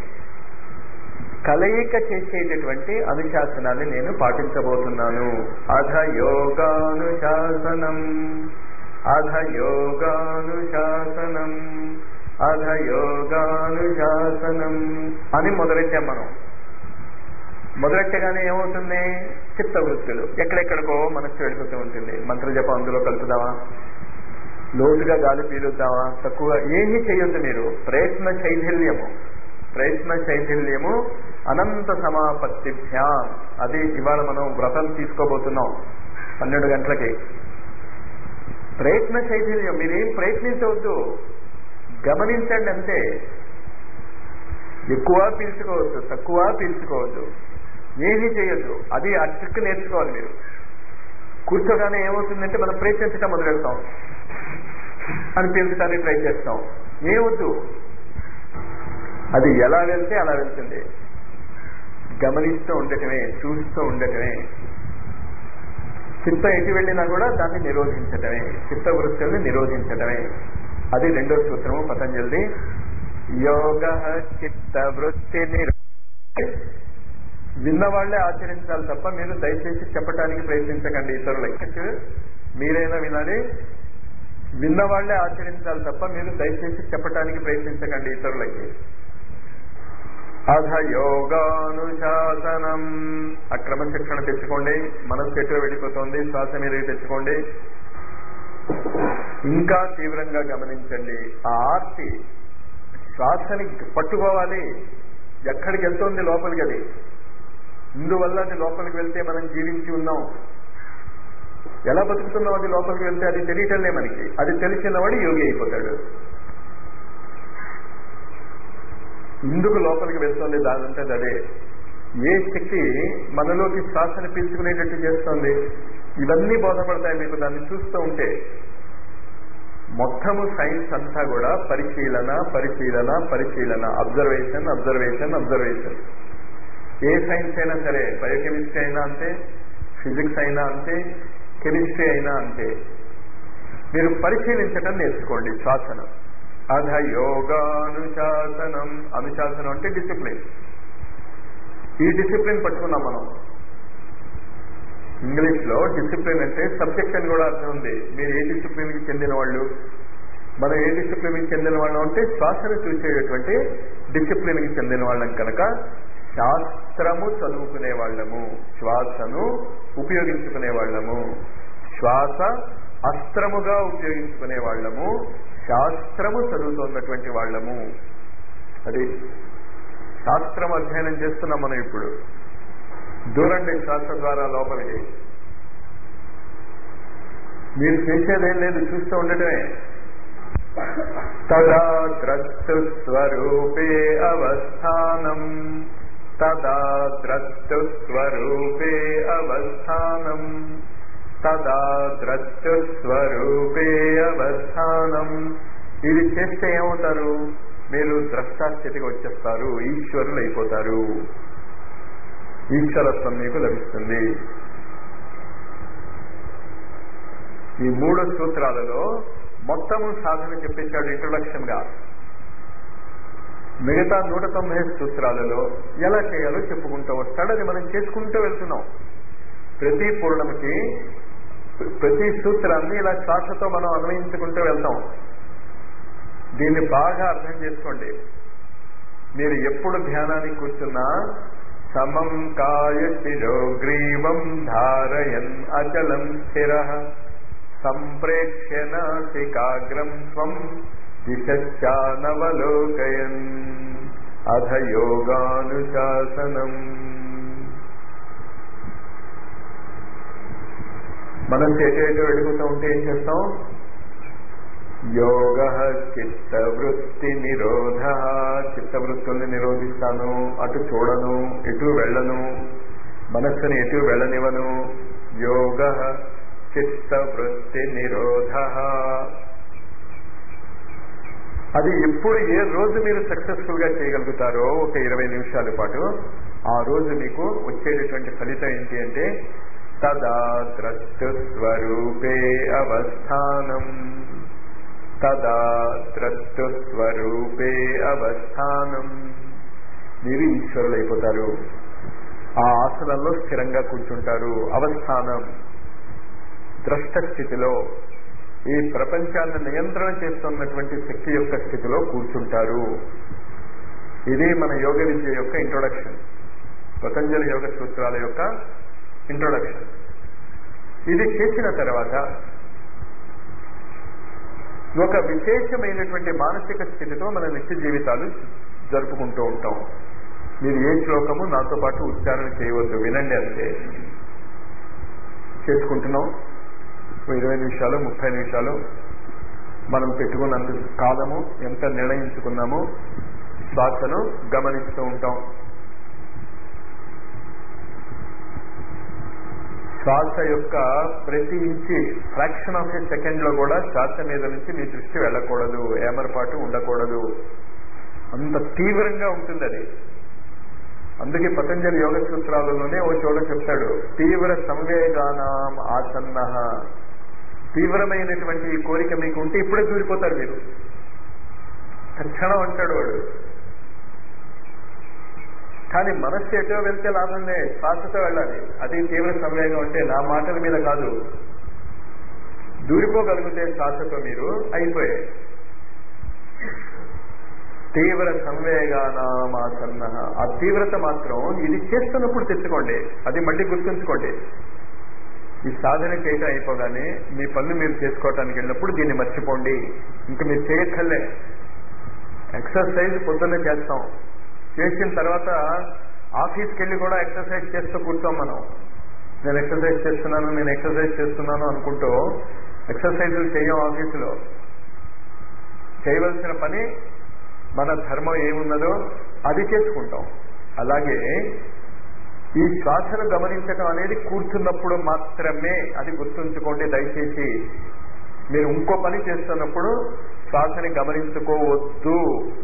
కలయిక చేసేటటువంటి అనుశాసనాన్ని నేను పాటించబోతున్నాను అధ యోగానుశాసనం అధ యోగానుశాసనం అధ యోగానుశాసనం అని మొదలెట్టాం మనం మొదలెట్టగానే ఏమవుతుంది చిత్తవృత్తులు ఎక్కడెక్కడికో మనస్సు వెళ్ళిపోతూ ఉంటుంది మంత్రజపం అందులో కలుపుదామా లోతుగా గాలి పీలుద్దామా తక్కువ ఏమీ చేయొద్దు మీరు ప్రయత్న శైథిల్యము ప్రయత్న శైథిల్యము అనంత సమాపత్తిభ్యాం అది ఇవాళ మనం వ్రతం తీసుకోబోతున్నాం పన్నెండు గంటలకి ప్రయత్న శైథిల్యం మీరేం ప్రయత్నించవద్దు గమనించండి అంతే ఎక్కువ పీల్చుకోవద్దు తక్కువ పీల్చుకోవద్దు ఏమీ చేయొద్దు అది ఆ ట్రిక్ నేర్చుకోవాలి మీరు కూర్చోగానే ఏమవుతుందంటే మనం ప్రయత్నించడం మొదలెడతాం అని పీల్చడానికి ట్రై చేస్తాం ఏమొద్దు అది ఎలా వెళ్తే అలా వెళ్తుంది గమనిస్తూ ఉండటమే చూస్తూ ఉండటమే చిత్త ఎటు వెళ్ళినా కూడా దాన్ని నిరోధించటమే చిత్త వృత్తుల్ని నిరోధించటమే అది రెండో సూత్రము పతంజలిది యోగ చిత్త వృత్తి నిరో విన్నవాళ్లే ఆచరించాలి తప్ప మీరు దయచేసి చెప్పడానికి ప్రయత్నించకండి ఇతరులకి మీరైనా వినాలి విన్నవాళ్లే ఆచరించాలి తప్ప మీరు దయచేసి చెప్పడానికి ప్రయత్నించకండి ఇతరులకి అధ యోగానుశాసనం ఆ క్రమశిక్షణ తెచ్చుకోండి మనస్సు ఎటు వెళ్ళిపోతుంది శ్వాస మీదకి తెచ్చుకోండి ఇంకా తీవ్రంగా గమనించండి ఆ ఆర్తి శ్వాసని పట్టుకోవాలి ఎక్కడికి వెళ్తోంది లోపలికి అది ఇందువల్ల అది లోపలికి వెళ్తే మనం జీవించి ఉన్నాం ఎలా బతుకుతున్నాం అది లోపలికి వెళ్తే అది తెలియటంలే మనకి అది తెలిసినవాడు యోగి అయిపోతాడు ఇందుకు లోపలికి వెళ్తుంది దానంటే అదే ఏ శక్తి మనలోకి శ్వాసను పీల్చుకునేటట్టు చేస్తుంది ఇవన్నీ బోధపడతాయి మీకు దాన్ని చూస్తూ ఉంటే మొత్తము సైన్స్ అంతా కూడా పరిశీలన పరిశీలన పరిశీలన అబ్జర్వేషన్ అబ్జర్వేషన్ అబ్జర్వేషన్ ఏ సైన్స్ అయినా సరే బయోకెమిస్ట్రీ అయినా అంతే ఫిజిక్స్ అయినా అంతే కెమిస్ట్రీ అయినా అంతే మీరు పరిశీలించటం నేర్చుకోండి శ్వాసను అధ యోగానుశాసనం అనుశాసనం అంటే డిసిప్లిన్ ఈ డిసిప్లిన్ పట్టుకున్నాం మనం ఇంగ్లీష్ లో డిసిప్లిన్ అంటే సబ్జెక్ట్ అని కూడా అర్థం ఉంది మీరు ఏ డిసిప్లిన్ కి చెందిన వాళ్ళు మనం ఏ డిసిప్లిన్ కి చెందిన వాళ్ళం అంటే శ్వాసను చూసేటటువంటి డిసిప్లిన్ కి చెందిన వాళ్ళం కనుక శాస్త్రము చదువుకునే వాళ్ళము శ్వాసను ఉపయోగించుకునే వాళ్ళము శ్వాస అస్త్రముగా ఉపయోగించుకునే వాళ్ళము శాస్త్రము చదువుతున్నటువంటి వాళ్ళము అది శాస్త్రం అధ్యయనం చేస్తున్నాం మనం ఇప్పుడు దూరండి శ్వాస ద్వారా లోపలికి మీరు చేసేదేం లేదు చూస్తూ ఉండటమే తదా ద్రష్టు స్వరూపే అవస్థానం తదా ద్రష్టు స్వరూపే అవస్థానం తదా ద్రష్టు స్వరూపే అవస్థానం ఇది చేస్తే ఏమవుతారు మీరు ద్రష్టాస్థితికి వచ్చేస్తారు ఈశ్వరులు అయిపోతారు ఈశ్వరత్వం మీకు లభిస్తుంది ఈ మూడు సూత్రాలలో మొత్తము సాధన చెప్పేశాడు ఇంట్రొడక్షన్ గా మిగతా నూట తొంభై సూత్రాలలో ఎలా చేయాలో చెప్పుకుంటూ వస్తాడు అది మనం చేసుకుంటూ వెళ్తున్నాం ప్రతి పూర్ణమికి ప్రతి సూత్రాన్ని ఇలా శ్వాసతో మనం అన్వయించుకుంటూ వెళ్తాం దీన్ని బాగా అర్థం చేసుకోండి మీరు ఎప్పుడు ధ్యానానికి కూర్చున్నా సమం కాయ శిరోగ్రీవం ధారయన్ అచలం స్థిర సంప్రేక్ష్య నాసికాగ్రం స్వం దిశానవలోకయన్ అధ యోగానుశాసనం మనం చేసేటో వెళ్ళిపోతూ ఉంటే ఏం చేస్తాం యోగ చిత్తవృత్తి నిరోధ చిత్తవృత్తుల్ని నిరోధిస్తాను అటు చూడను ఎటు వెళ్ళను మనస్సుని ఎటు వెళ్ళనివను యోగ చిత్తవృత్తి నిరోధ అది ఎప్పుడు ఏ రోజు మీరు సక్సెస్ఫుల్ గా చేయగలుగుతారో ఒక ఇరవై నిమిషాల పాటు ఆ రోజు మీకు వచ్చేటటువంటి ఫలితం ఏంటి అంటే తదా ద్రష్టు స్వరూపే అవస్థానం తదా ద్రష్టు స్వరూపే అవస్థానం మీరు ఈశ్వరులు అయిపోతారు ఆ ఆసనంలో స్థిరంగా కూర్చుంటారు అవస్థానం ద్రష్ట స్థితిలో ఈ ప్రపంచాన్ని నియంత్రణ చేస్తున్నటువంటి శక్తి యొక్క స్థితిలో కూర్చుంటారు ఇది మన యోగ విద్య యొక్క ఇంట్రొడక్షన్ పతంజలి యోగ సూత్రాల యొక్క ఇంట్రొడక్షన్ ఇది చేసిన తర్వాత ఒక విశేషమైనటువంటి మానసిక స్థితితో మన నిత్య జీవితాలు జరుపుకుంటూ ఉంటాం మీరు ఏ శ్లోకము నాతో పాటు ఉచ్చారణ చేయవద్దు వినండి అంతే చేసుకుంటున్నాం ఇరవై నిమిషాలు ముప్పై నిమిషాలు మనం పెట్టుకున్నంత కాలము ఎంత నిర్ణయించుకున్నామో శ్వాసను గమనిస్తూ ఉంటాం శ్వాస యొక్క ప్రతి inch fraction of a second లో కూడా శ్వాస మీద నుంచి మీ దృష్టి వెళ్ళకూడదు ఏమరపాటు ఉండకూడదు అంత తీవ్రంగా ఉంటుంది అది అందుకే పతంజలి యోగ సూత్రాలలోనే ఓ చోట చెప్తాడు తీవ్ర సంవేగానాం ఆసన్న తీవ్రమైనటువంటి ఈ కోరిక మీకు ఉంటే ఇప్పుడే దూరిపోతారు మీరు తక్షణం అంటాడు వాడు కానీ మనస్సు ఎటో వెళ్తే లాభంలే శ్వాసతో వెళ్ళాలి అది తీవ్ర సంవేగం అంటే నా మాటల మీద కాదు దూరిపోగలిగితే శ్వాసతో మీరు అయిపోయాయి తీవ్ర సంవేగానామాసన్న ఆ తీవ్రత మాత్రం ఇది చేస్తున్నప్పుడు తెచ్చుకోండి అది మళ్ళీ గుర్తుంచుకోండి ఈ సాధన చేయటం అయిపోగానే మీ పనులు మీరు చేసుకోవటానికి వెళ్ళినప్పుడు దీన్ని మర్చిపోండి ఇంకా మీరు చేయక్కర్లే ఎక్సర్సైజ్ పొద్దున్నే చేస్తాం చేసిన తర్వాత ఆఫీస్కి వెళ్ళి కూడా ఎక్సర్సైజ్ చేస్తూ కూర్చోం మనం నేను ఎక్సర్సైజ్ చేస్తున్నాను నేను ఎక్సర్సైజ్ చేస్తున్నాను అనుకుంటూ ఎక్సర్సైజులు చేయం ఆఫీసులో చేయవలసిన పని మన ధర్మం ఏమున్నదో అది చేసుకుంటాం అలాగే ఈ శ్వాసను గమనించడం అనేది కూర్చున్నప్పుడు మాత్రమే అది గుర్తుంచుకోండి దయచేసి మీరు ఇంకో పని చేస్తున్నప్పుడు శ్వాసని గమనించుకోవద్దు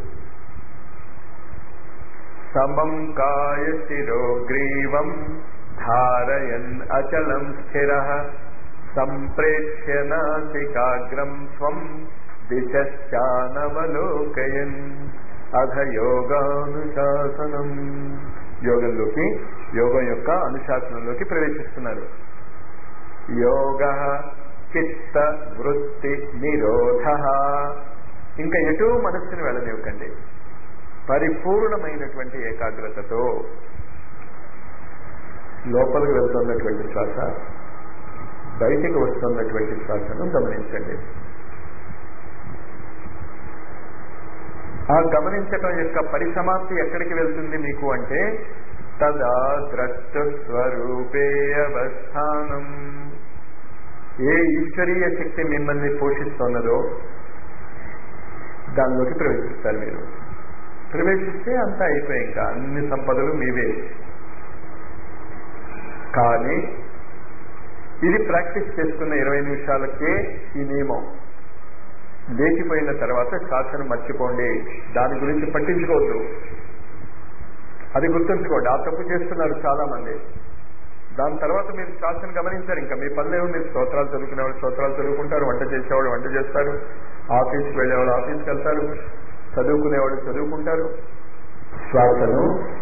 సమం కాయ శిరోగ్రీవం ధారయన్ అచలం స్థిర సంప్రేక్ష్య నాసికాగ్రం స్వం దిశానవలోకయన్ అధ యోగానుశాసనం యోగంలోకి యోగం యొక్క అనుశాసనంలోకి ప్రవేశిస్తున్నారు యోగ చిత్త వృత్తి నిరోధ ఇంకా ఎటు మనస్సును వెళ్ళనివ్వకండి పరిపూర్ణమైనటువంటి ఏకాగ్రతతో లోపలికి వెళ్తున్నటువంటి శ్వాస బయటికి వస్తున్నటువంటి శ్వాసను గమనించండి ఆ గమనించటం యొక్క పరిసమాప్తి ఎక్కడికి వెళ్తుంది మీకు అంటే తదా ద్రష్ట స్వరూపే అవస్థానం ఏ ఈశ్వరీయ శక్తి మిమ్మల్ని పోషిస్తున్నదో దానిలోకి ప్రవేశిస్తారు మీరు ప్రవేశిస్తే అంతా అయిపోయి ఇంకా అన్ని సంపదలు మీవే కానీ ఇది ప్రాక్టీస్ చేసుకున్న ఇరవై నిమిషాలకే ఈ నియమం లేచిపోయిన తర్వాత శ్వాసను మర్చిపోండి దాని గురించి పట్టించుకోవద్దు అది గుర్తుంచుకోండి ఆ తప్పు చేస్తున్నారు చాలా మంది దాని తర్వాత మీరు శ్వాసను గమనించారు ఇంకా మీ పనులేమో మీరు స్తోత్రాలు చదువుకునేవాళ్ళు స్తోత్రాలు చదువుకుంటారు వంట చేసేవాళ్ళు వంట చేస్తారు ఆఫీస్కి వెళ్ళేవాళ్ళు ఆఫీస్కి వెళ్తారు చదువుకునేవాళ్ళు చదువుకుంటారు శ్వాసను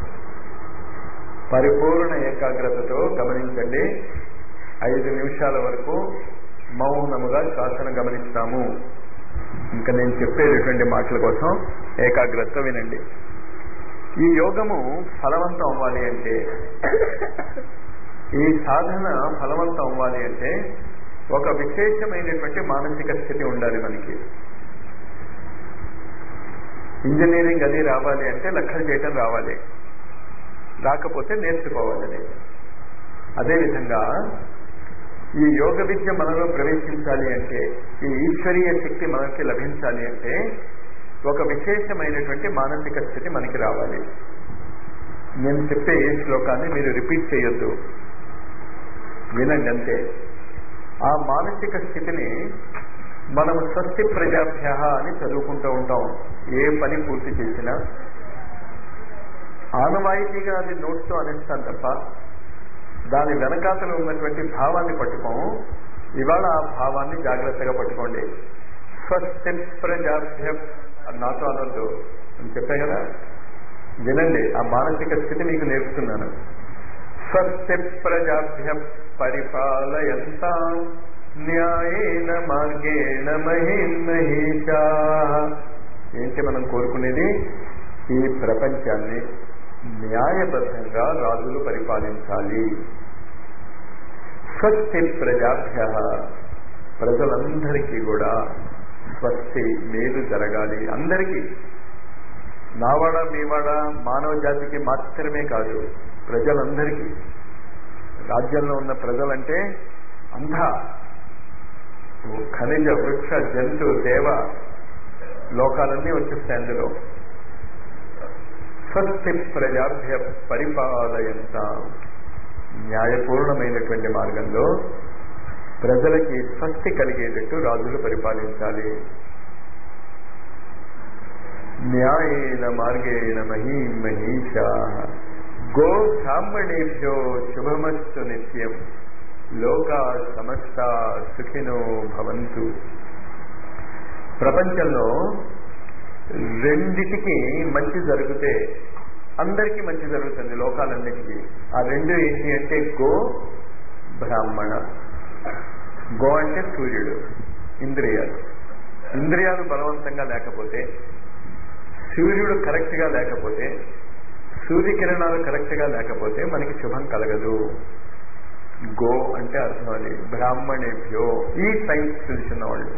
పరిపూర్ణ ఏకాగ్రతతో గమనించండి ఐదు నిమిషాల వరకు మౌనముగా శ్వాసను గమనిస్తాము ఇంకా నేను చెప్పేటటువంటి మాటల కోసం ఏకాగ్రత వినండి ఈ యోగము ఫలవంతం అవ్వాలి అంటే ఈ సాధన ఫలవంతం అవ్వాలి అంటే ఒక విశేషమైనటువంటి మానసిక స్థితి ఉండాలి మనకి ఇంజనీరింగ్ అది రావాలి అంటే లెక్కలు చేయటం రావాలి రాకపోతే నేర్చుకోవాలి అదేవిధంగా ఈ యోగ విద్య మనలో ప్రవేశించాలి అంటే ఈ ఈశ్వరీయ శక్తి మనకి లభించాలి అంటే ఒక విశేషమైనటువంటి మానసిక స్థితి మనకి రావాలి నేను చెప్పే ఏ శ్లోకాన్ని మీరు రిపీట్ చేయొద్దు వినండి అంతే ఆ మానసిక స్థితిని మనం స్వస్తి ప్రజాభ్య అని చదువుకుంటూ ఉంటాం ఏ పని పూర్తి చేసినా ఆనవాయితీగా అది నోట్స్తో అనేస్తాను తప్ప దాని వెనకాతలు ఉన్నటువంటి భావాన్ని పట్టుకోము ఇవాళ ఆ భావాన్ని జాగ్రత్తగా పట్టుకోండి స్వస్తి ప్రజాభ్య నాతో అనొద్దు అని చెప్పా కదా వినండి ఆ మానసిక స్థితి మీకు నేర్పుతున్నాను స్వస్తి ప్రజాభ్య పరిపాలయంతా న్యాయేన మార్గేణ మహిమహేషా ఏంటి మనం కోరుకునేది ఈ ప్రపంచాన్ని న్యాయబద్ధంగా రాజులు పరిపాలించాలి స్వస్తి ప్రజాభ్య ప్రజలందరికీ కూడా స్వస్తి మేలు జరగాలి అందరికీ నావాడ మీవాడ మానవ జాతికి మాత్రమే కాదు ప్రజలందరికీ రాజ్యంలో ఉన్న ప్రజలంటే అంతా ఖనిజ వృక్ష జంతు దేవ లోకాలన్నీ వచ్చేస్తాయి అందులో స్వస్తి ప్రజాభ్య పరిపాలయంత న్యాయపూర్ణమైనటువంటి మార్గంలో ప్రజలకి స్వస్తి కలిగేటట్టు రాజులు పరిపాలించాలి న్యాయేన మార్గేణ మహీం మహీషా గో బ్రాహ్మణేభ్యో శుభమస్తు నిత్యం లోకా సమస్త సుఖినో భవంతు ప్రపంచంలో రెండిటికి మంచి జరిగితే అందరికీ మంచి జరుగుతుంది లోకాలన్నిటికీ ఆ రెండు ఏంటి అంటే గో బ్రాహ్మణ గో అంటే సూర్యుడు ఇంద్రియాలు ఇంద్రియాలు బలవంతంగా లేకపోతే సూర్యుడు కరెక్ట్ గా లేకపోతే సూర్యకిరణాలు కరెక్ట్ గా లేకపోతే మనకి శుభం కలగదు గో అంటే అర్థం అది బ్రాహ్మణేభ్యో ఈ సైన్స్ తెలిసిన వాళ్ళు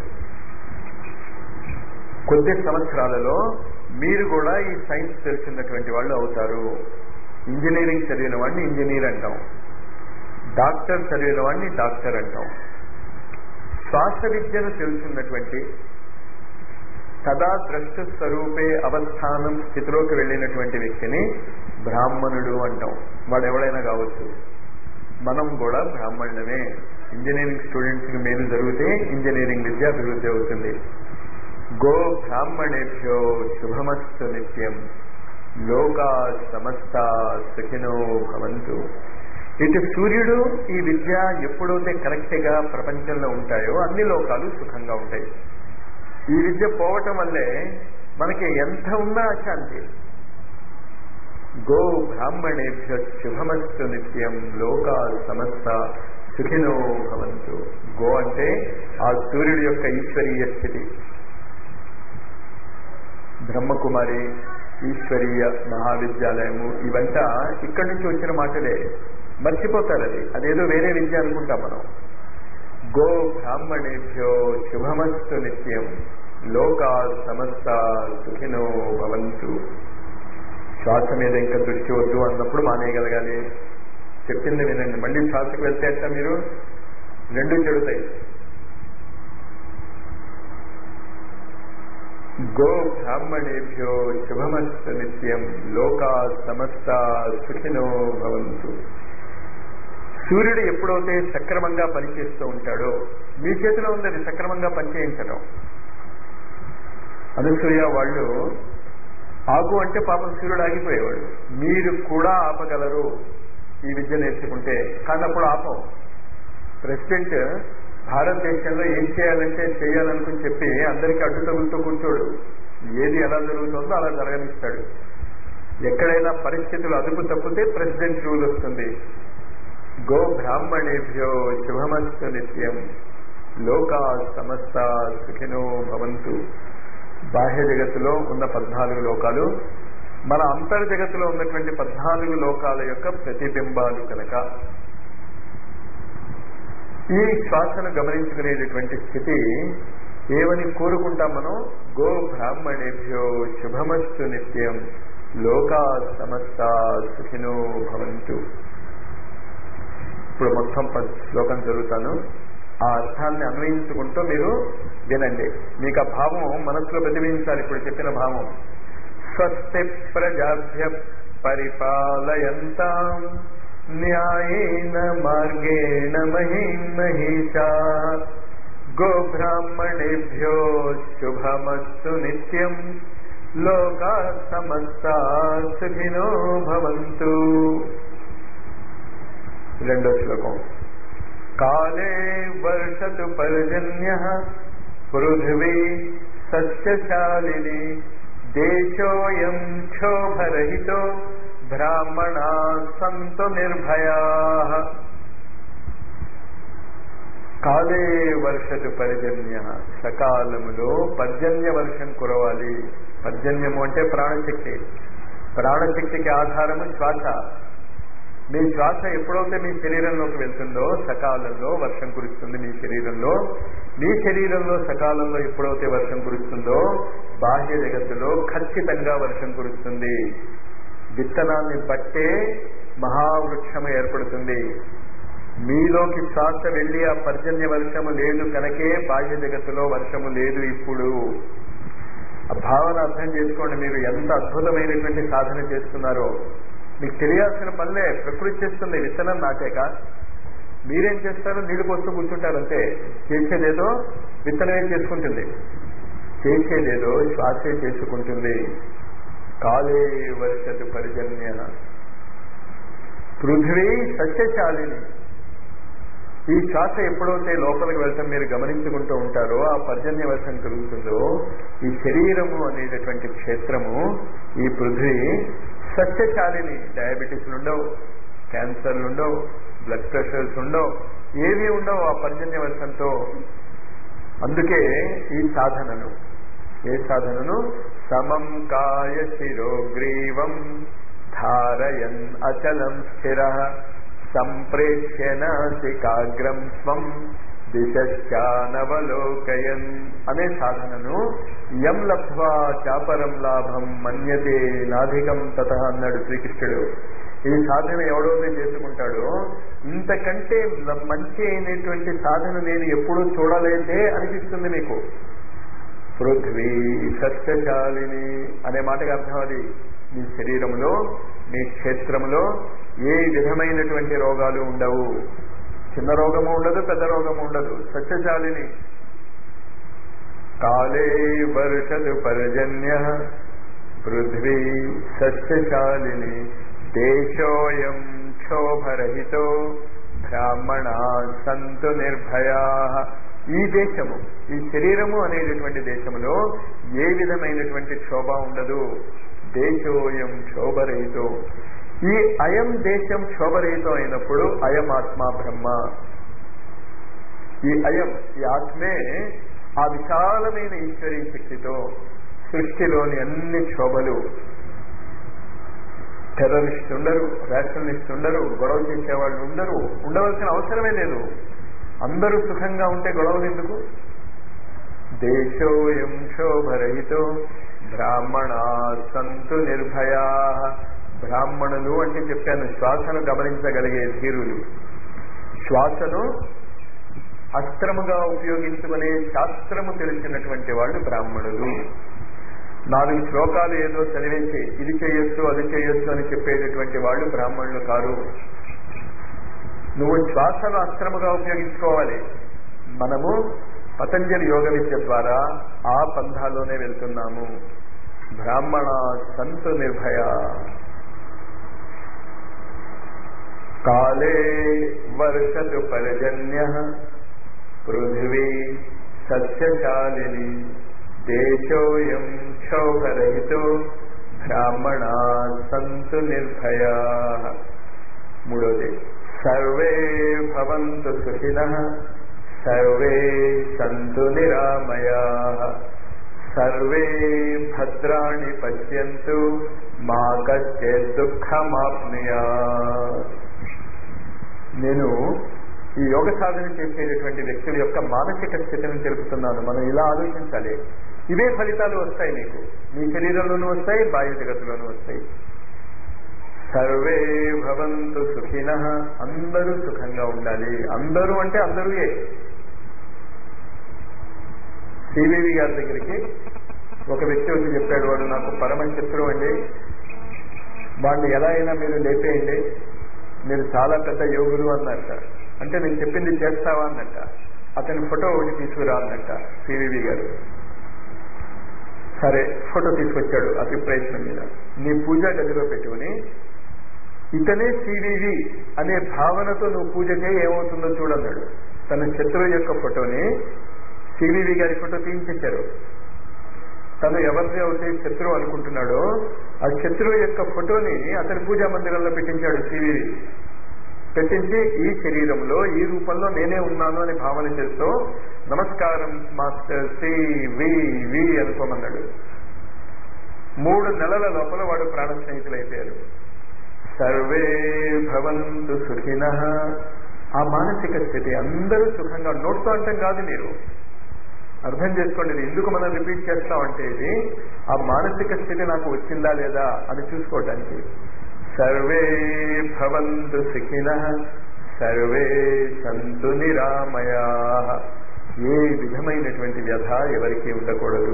కొద్ది సంవత్సరాలలో మీరు కూడా ఈ సైన్స్ తెలిసినటువంటి వాళ్ళు అవుతారు ఇంజనీరింగ్ చదివిన వాడిని ఇంజనీర్ అంటాం డాక్టర్ చదివిన వాడిని డాక్టర్ అంటాం శ్వాస విద్యను తెలుసున్నటువంటి సదా ద్రష్ట స్వరూపే అవస్థానం స్థితిలోకి వెళ్ళినటువంటి వ్యక్తిని బ్రాహ్మణుడు అంటాం వాడు ఎవడైనా కావచ్చు మనం కూడా బ్రాహ్మణులమే ఇంజనీరింగ్ స్టూడెంట్స్ కి మేలు జరిగితే ఇంజనీరింగ్ విద్య అభివృద్ధి అవుతుంది గో బ్రాహ్మణేభ్యో శుభమస్తు నిత్యం లోకా సమస్త సుఖినో భవంతు ఇటు సూర్యుడు ఈ విద్య ఎప్పుడైతే కరెక్ట్ గా ప్రపంచంలో ఉంటాయో అన్ని లోకాలు సుఖంగా ఉంటాయి ఈ విద్య పోవటం వల్లే మనకి ఎంత ఉన్నా అశాంతి గో బ్రాహ్మణేభ్య శుభమస్తు నిత్యం లోకా సమస్త సుఖినో భవంతు గో అంటే ఆ సూర్యుడి యొక్క ఈశ్వరీయ స్థితి బ్రహ్మకుమారి ఈశ్వరీయ మహావిద్యాలయము ఇవంతా ఇక్కడి నుంచి వచ్చిన మాటలే మర్చిపోతారు అది అదేదో వేరే విద్య అనుకుంటాం మనం గో బ్రాహ్మణేభ్యో శుభమస్తు నిత్యం లోకా సమస్త సుఖినో భవంతు శ్వాస మీద ఇంకా దృష్టి వద్దు అన్నప్పుడు మానేయగలగాలి చెప్పింది వినండి మళ్ళీ శ్వాసకు వెళ్తే అట్ట మీరు రెండు చెడుతాయి గో బ్రాహ్మణేభ్యో శుభమస్తు నిత్యం లోకా సమస్త సుఖినో భవంతు సూర్యుడు ఎప్పుడైతే సక్రమంగా పనిచేస్తూ ఉంటాడో మీ చేతిలో ఉంది సక్రమంగా పనిచేయించడం అనసూయ వాళ్ళు ఆగు అంటే పాపం సూర్యుడు ఆగిపోయేవాడు మీరు కూడా ఆపగలరు ఈ విద్య నేర్చుకుంటే కానీ అప్పుడు ఆపం ప్రెసిడెంట్ భారతదేశంలో ఏం చేయాలంటే చేయాలనుకుని చెప్పి అందరికీ అడ్డు తగులుతూ కూర్చోడు ఏది ఎలా జరుగుతుందో అలా జరగనిస్తాడు ఎక్కడైనా పరిస్థితులు అదుపు తప్పితే ప్రెసిడెంట్ రూల్ వస్తుంది గో బ్రాహ్మణేభ్యో శుభమస్తు నిత్యం లోకా సమస్త సుఖినో భవంతు బాహ్య జగత్తులో ఉన్న పద్నాలుగు లోకాలు మన అంతర్జగత్తులో ఉన్నటువంటి పద్నాలుగు లోకాల యొక్క ప్రతిబింబాలు కనుక ఈ శ్వాసను గమనించుకునేటటువంటి స్థితి ఏమని కోరుకుంటాం మనం గో బ్రాహ్మణేభ్యో శుభమస్తు నిత్యం లోకా సమస్త సుఖినో భవంతు ఇప్పుడు మొత్తం పద్ శ్లోకం చదువుతాను ఆ అర్థాన్ని అన్వయించుకుంటూ మీరు వినండి మీకు ఆ భావం మనసులో ప్రతిబించాలి ఇప్పుడు చెప్పిన భావం స్వస్తి ప్రజాభ్య పరిపాలయంతాం న్యాయేన మార్గేణ మహిం మహిషా గోబ్రాహ్మణేభ్యో శుభమస్తు నిత్యం లోకా సమస్తా సుఖినో భవంతు రెండో శ్లోకం కాలే వర్షతు పర్జన్య పృథివీ సస్యశాలిని దేశోయం క్షోభరహితో బ్రాహ్మణా సంతు నిర్భయా కాలే వర్షతు పర్జన్య సకాలములో పర్జన్య వర్షం కురవాలి పర్జన్యము అంటే ప్రాణశక్తి ప్రాణశక్తికి ఆధారము శ్వాస మీ శ్వాస ఎప్పుడైతే మీ శరీరంలోకి వెళ్తుందో సకాలంలో వర్షం కురుస్తుంది మీ శరీరంలో మీ శరీరంలో సకాలంలో ఎప్పుడైతే వర్షం కురుస్తుందో బాహ్య జగత్తులో ఖచ్చితంగా వర్షం కురుస్తుంది విత్తనాన్ని బట్టే మహావృక్షము ఏర్పడుతుంది మీలోకి శ్వాస వెళ్లి ఆ పర్జన్య వర్షము లేదు కనుకే బాహ్య జగత్తులో వర్షము లేదు ఇప్పుడు ఆ భావన అర్థం చేసుకోండి మీరు ఎంత అద్భుతమైనటువంటి సాధన చేస్తున్నారో మీకు తెలియాల్సిన పనులే ప్రకృతి చేస్తుంది విత్తనం నాటాక మీరేం చేస్తారు నీళ్లు పోస్తూ కూర్చుంటారు అంతే చేసేదేదో విత్తనమే చేసుకుంటుంది చేసేదేదో శ్వాసే చేసుకుంటుంది కాలే వర్షతు పరిజన్య పృథ్వీ సస్యశాలిని ఈ శ్వాస ఎప్పుడైతే లోపలికి వెళ్తాం మీరు గమనించుకుంటూ ఉంటారో ఆ పర్జన్య వర్షం కలుగుతుందో ఈ శరీరము అనేటటువంటి క్షేత్రము ఈ పృథ్వీ సస్యశాలిని డయాబెటీస్లు ఉండవు క్యాన్సర్లు ఉండవు బ్లడ్ ప్రెషర్స్ ఉండవు ఏవి ఉండవు ఆ పర్జన్య వర్షంతో అందుకే ఈ సాధనలు ఏ సాధనను సమం కాయ శిరోగ్రీవం ధారయన్ అచలం స్థిర సంప్రేక్ష్య నాసికాగ్రం స్వం దిశానవలోకయన్ అనే సాధనను యం లబ్ధ్వా చాపరం లాభం మన్యతే నాధికం తత అన్నాడు శ్రీకృష్ణుడు ఈ సాధన ఎవడైతే చేసుకుంటాడో ఇంతకంటే మంచి అయినటువంటి సాధన నేను ఎప్పుడూ చూడలేదే అనిపిస్తుంది మీకు పృథ్వీ సస్యశాలిని అనే మాటకి అర్థం అది మీ శరీరంలో మీ క్షేత్రంలో ఏ విధమైనటువంటి రోగాలు ఉండవు చిన్న రోగము ఉండదు పెద్ద రోగము ఉండదు సస్యశాలిని కాలే వర్షదు పర్జన్య పృథ్వీ సస్యశాలిని దేశోయం క్షోభరహితో బ్రాహ్మణ సంతు నిర్భయా ఈ దేశము ఈ శరీరము అనేటటువంటి దేశంలో ఏ విధమైనటువంటి క్షోభ ఉండదు దేశోయం క్షోభరహితో ఈ అయం దేశం క్షోభరహితం అయినప్పుడు అయం ఆత్మ బ్రహ్మ ఈ అయం ఈ ఆత్మే ఆ విశాలమైన ఈశ్వరీ శక్తితో సృష్టిలోని అన్ని క్షోభలు టెర్రరిస్ట్ ఉండరు రేషనలిస్ట్ ఉండరు గొడవ చేసేవాళ్ళు ఉండరు ఉండవలసిన అవసరమే లేదు అందరూ సుఖంగా ఉంటే గొడవలు ఎందుకు దేశోయం శోభరహితో బ్రాహ్మణ సంతు నిర్భయా బ్రాహ్మణులు అంటే చెప్పాను శ్వాసను గమనించగలిగే ధీరులు శ్వాసను అస్త్రముగా ఉపయోగించుకునే శాస్త్రము తెలిసినటువంటి వాళ్ళు బ్రాహ్మణులు నాలుగు శ్లోకాలు ఏదో చదివేసి ఇది చేయొచ్చు అది చేయొచ్చు అని చెప్పేటటువంటి వాళ్ళు బ్రాహ్మణులు కారు నువ్వు శ్వాసను అస్త్రముగా ఉపయోగించుకోవాలి మనము పతంజలి యోగ విద్య ద్వారా ఆ పంథాలోనే వెళ్తున్నాము బ్రాహ్మణ సంతు నిర్భయ కాలే వర్షతు పర్జన్య పృథివీ సస్యశాలిని దేశోయం క్షోభరహితో బ్రాహ్మణ సంతు నిర్భయా మూడోది సర్వే భవంతు సుఖిన సర్వే సంతు నిరామయా సర్వే భద్రాణి పశ్యంతు మా కచ్చే దుఃఖమాప్నుయా నేను ఈ యోగ సాధన చేసేటటువంటి వ్యక్తుల యొక్క మానసిక స్థితిని తెలుపుతున్నాను మనం ఇలా ఆలోచించాలి ఇవే ఫలితాలు వస్తాయి మీకు మీ శరీరంలోనూ వస్తాయి బాహ్య జగత్తులోనూ వస్తాయి సర్వే భవంతు సుఖిన అందరూ సుఖంగా ఉండాలి అందరూ అంటే అందరూ ఏ శ్రీదేవి గారి దగ్గరికి ఒక వ్యక్తి వచ్చి చెప్పాడు వాడు నాకు పరమ శత్రువు అండి వాడిని ఎలా అయినా మీరు లేపేయండి మీరు చాలా పెద్ద యోగులు అన్నట్ట అంటే నేను చెప్పింది చేస్తావా అన్నట్ట అతని ఫోటో ఒకటి తీసుకురా అన్నట్ట సివివి గారు సరే ఫోటో తీసుకొచ్చాడు అతి ప్రయత్నం మీద నీ పూజా గదిలో పెట్టుకుని ఇతనే సివివి అనే భావనతో నువ్వు పూజ చేయి ఏమవుతుందో చూడన్నాడు తన శత్రువు యొక్క ఫోటోని సివివి గారి ఫోటో తీయించేశారు తను ఎవరిని అయితే శత్రువు అనుకుంటున్నాడో ఆ శత్రువు యొక్క ఫోటోని అతని పూజా మందిరంలో పెట్టించాడు సివివి పెట్టించి ఈ శరీరంలో ఈ రూపంలో నేనే ఉన్నాను అని భావన చేస్తూ నమస్కారం మాస్టర్ సి వి వి అనుకోమన్నాడు మూడు నెలల లోపల వాడు ప్రాణ స్నేహితులైపోయారు సర్వే భవంతు సుఖిన ఆ మానసిక స్థితి అందరూ సుఖంగా నోట్తో అంటాం కాదు మీరు అర్థం చేసుకోండి ఇది ఎందుకు మనం రిపీట్ చేస్తామంటే ఇది ఆ మానసిక స్థితి నాకు వచ్చిందా లేదా అని చూసుకోవటానికి సర్వే భవంతు సుఖిన సర్వే సంతు నిరామయా ఏ విధమైనటువంటి వ్యధ ఎవరికి ఉండకూడదు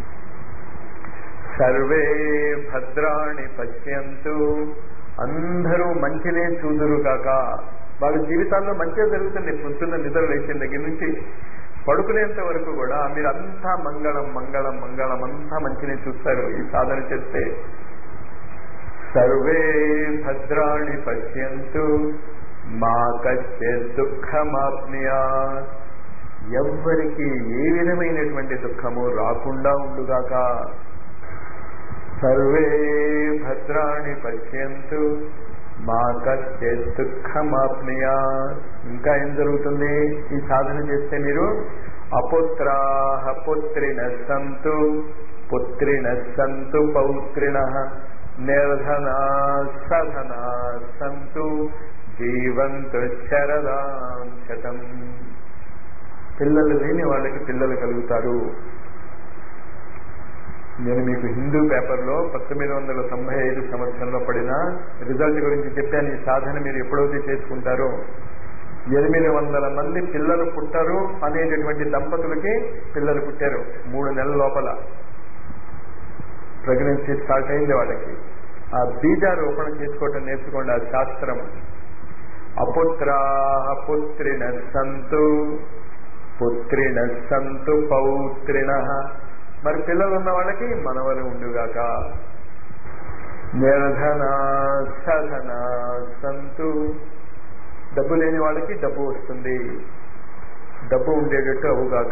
సర్వే భద్రాణి పశ్యంతు అందరూ మంచినే చూదురు కాక వాళ్ళ జీవితాల్లో మంచిగా జరుగుతుంది పొద్దున్న నిద్ర లేచిన దగ్గర నుంచి పడుకునేంత వరకు కూడా మీరంతా మంగళం మంగళం మంగళం అంతా మంచినే చూస్తారు ఈ సాధన చేస్తే సర్వే భద్రాణి పశ్యంతు మా కచ్చే దుఃఖమాప్నియా ఎవ్వరికి ఏ విధమైనటువంటి దుఃఖము రాకుండా ఉండుగాక సర్వే భద్రాణి పశ్యంతు మా కచ్చే దుఃఖమాప్నియా ఇంకా ఏం జరుగుతుంది ఈ సాధన చేస్తే మీరు అపుత్రాహ పుత్రిణ సంతు పుత్రిణ సంతు పౌత్రిణ నిర్ధనా సధనా సంతు జీవంతు శరదాం శతం పిల్లలు లేని వాళ్ళకి పిల్లలు కలుగుతారు నేను మీకు హిందూ పేపర్లో పంతొమ్మిది వందల తొంభై ఐదు సంవత్సరంలో పడిన రిజల్ట్ గురించి చెప్పాను ఈ సాధన మీరు ఎప్పుడైతే చేసుకుంటారో ఎనిమిది వందల మంది పిల్లలు పుట్టరు అనేటటువంటి దంపతులకి పిల్లలు పుట్టారు మూడు నెలల లోపల ప్రెగ్నెన్సీ స్టార్ట్ అయింది వాళ్ళకి ఆ బీజారోపణ చేసుకోవటం నేర్చుకోండి ఆ శాస్త్రం అపుత్రాహ పుత్రిణ సంతు పుత్రిణ సంతు పౌత్రిణ మరి పిల్లలు ఉన్న వాళ్ళకి మనవలు ఉండుగాక నిర్ధన సధన సంతు డబ్బు లేని వాళ్ళకి డబ్బు వస్తుంది డబ్బు ఉండేటట్టు అవుగాక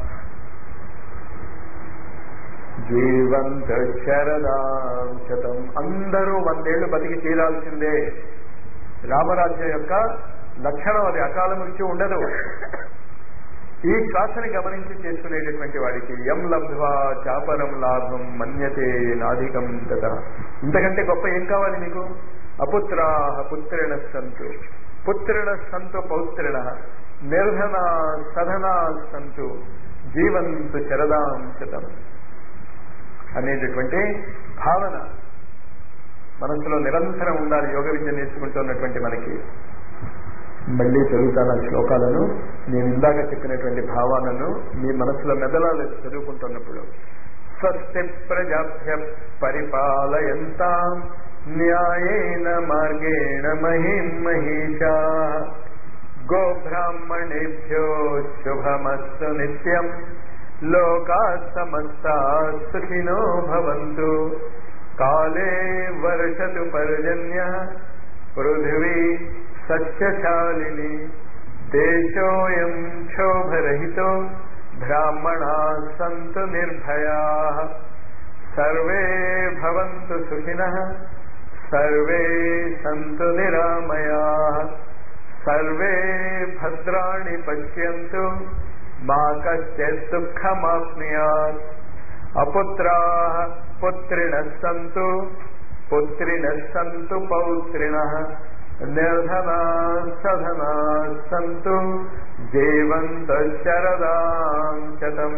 జీవంత శరదాం శతం అందరూ వందేళ్లు బతికి తీరాల్సిందే రామరాజ్యం యొక్క లక్షణం అది అకాల మృత్యు ఉండదు ఈ శ్వాసని గమనించి చేసుకునేటటువంటి వాడికి ఎం లబ్ధ్వా చాపరం లాభం మన్యతే నాధికం కదా ఇంతకంటే గొప్ప ఏం కావాలి మీకు అపుత్రాహ పుత్రిణ సంతు పుత్రిణ సంతు పౌత్రిణ నిర్ధన సధనా సంతు జీవంతు శరదాం శతం అనేటటువంటి భావన మనసులో నిరంతరం ఉండాలి యోగ విద్య నేర్చుకుంటున్నటువంటి మనకి మళ్ళీ చదువుతాను ఆ శ్లోకాలను నేను ఇందాక చెప్పినటువంటి భావాలను మీ మనసులో మెదలాలి చదువుకుంటున్నప్పుడు స్వస్తి ప్రజాభ్య పరిపాలయంతా న్యాయేన మార్గేణ మహిం మహిషా గోబ్రాహ్మణేభ్యో శుభమస్తు నిత్యం లోకా సమస్తా సుఖినో భవంతు కాలే వర్షతు పర్జన్య పృథివీ సత్యశాలిని దేశోయం క్షోభరహితో బ్రాహ్మణా సంతు నిర్భయా సర్వే భవంతు సుఖినః సర్వే సంతు నిరామయా సర్వే భద్రాణి పశ్యంతు మా కశ్చిత్ దుఃఖమాప్నుయాత్ అపుత్రాः పుత్రిణः సంతు పుత్రిణः సంతు పౌత్రిణः నిర్ధనా సధనా సంతు జీవంత శరదాం శతం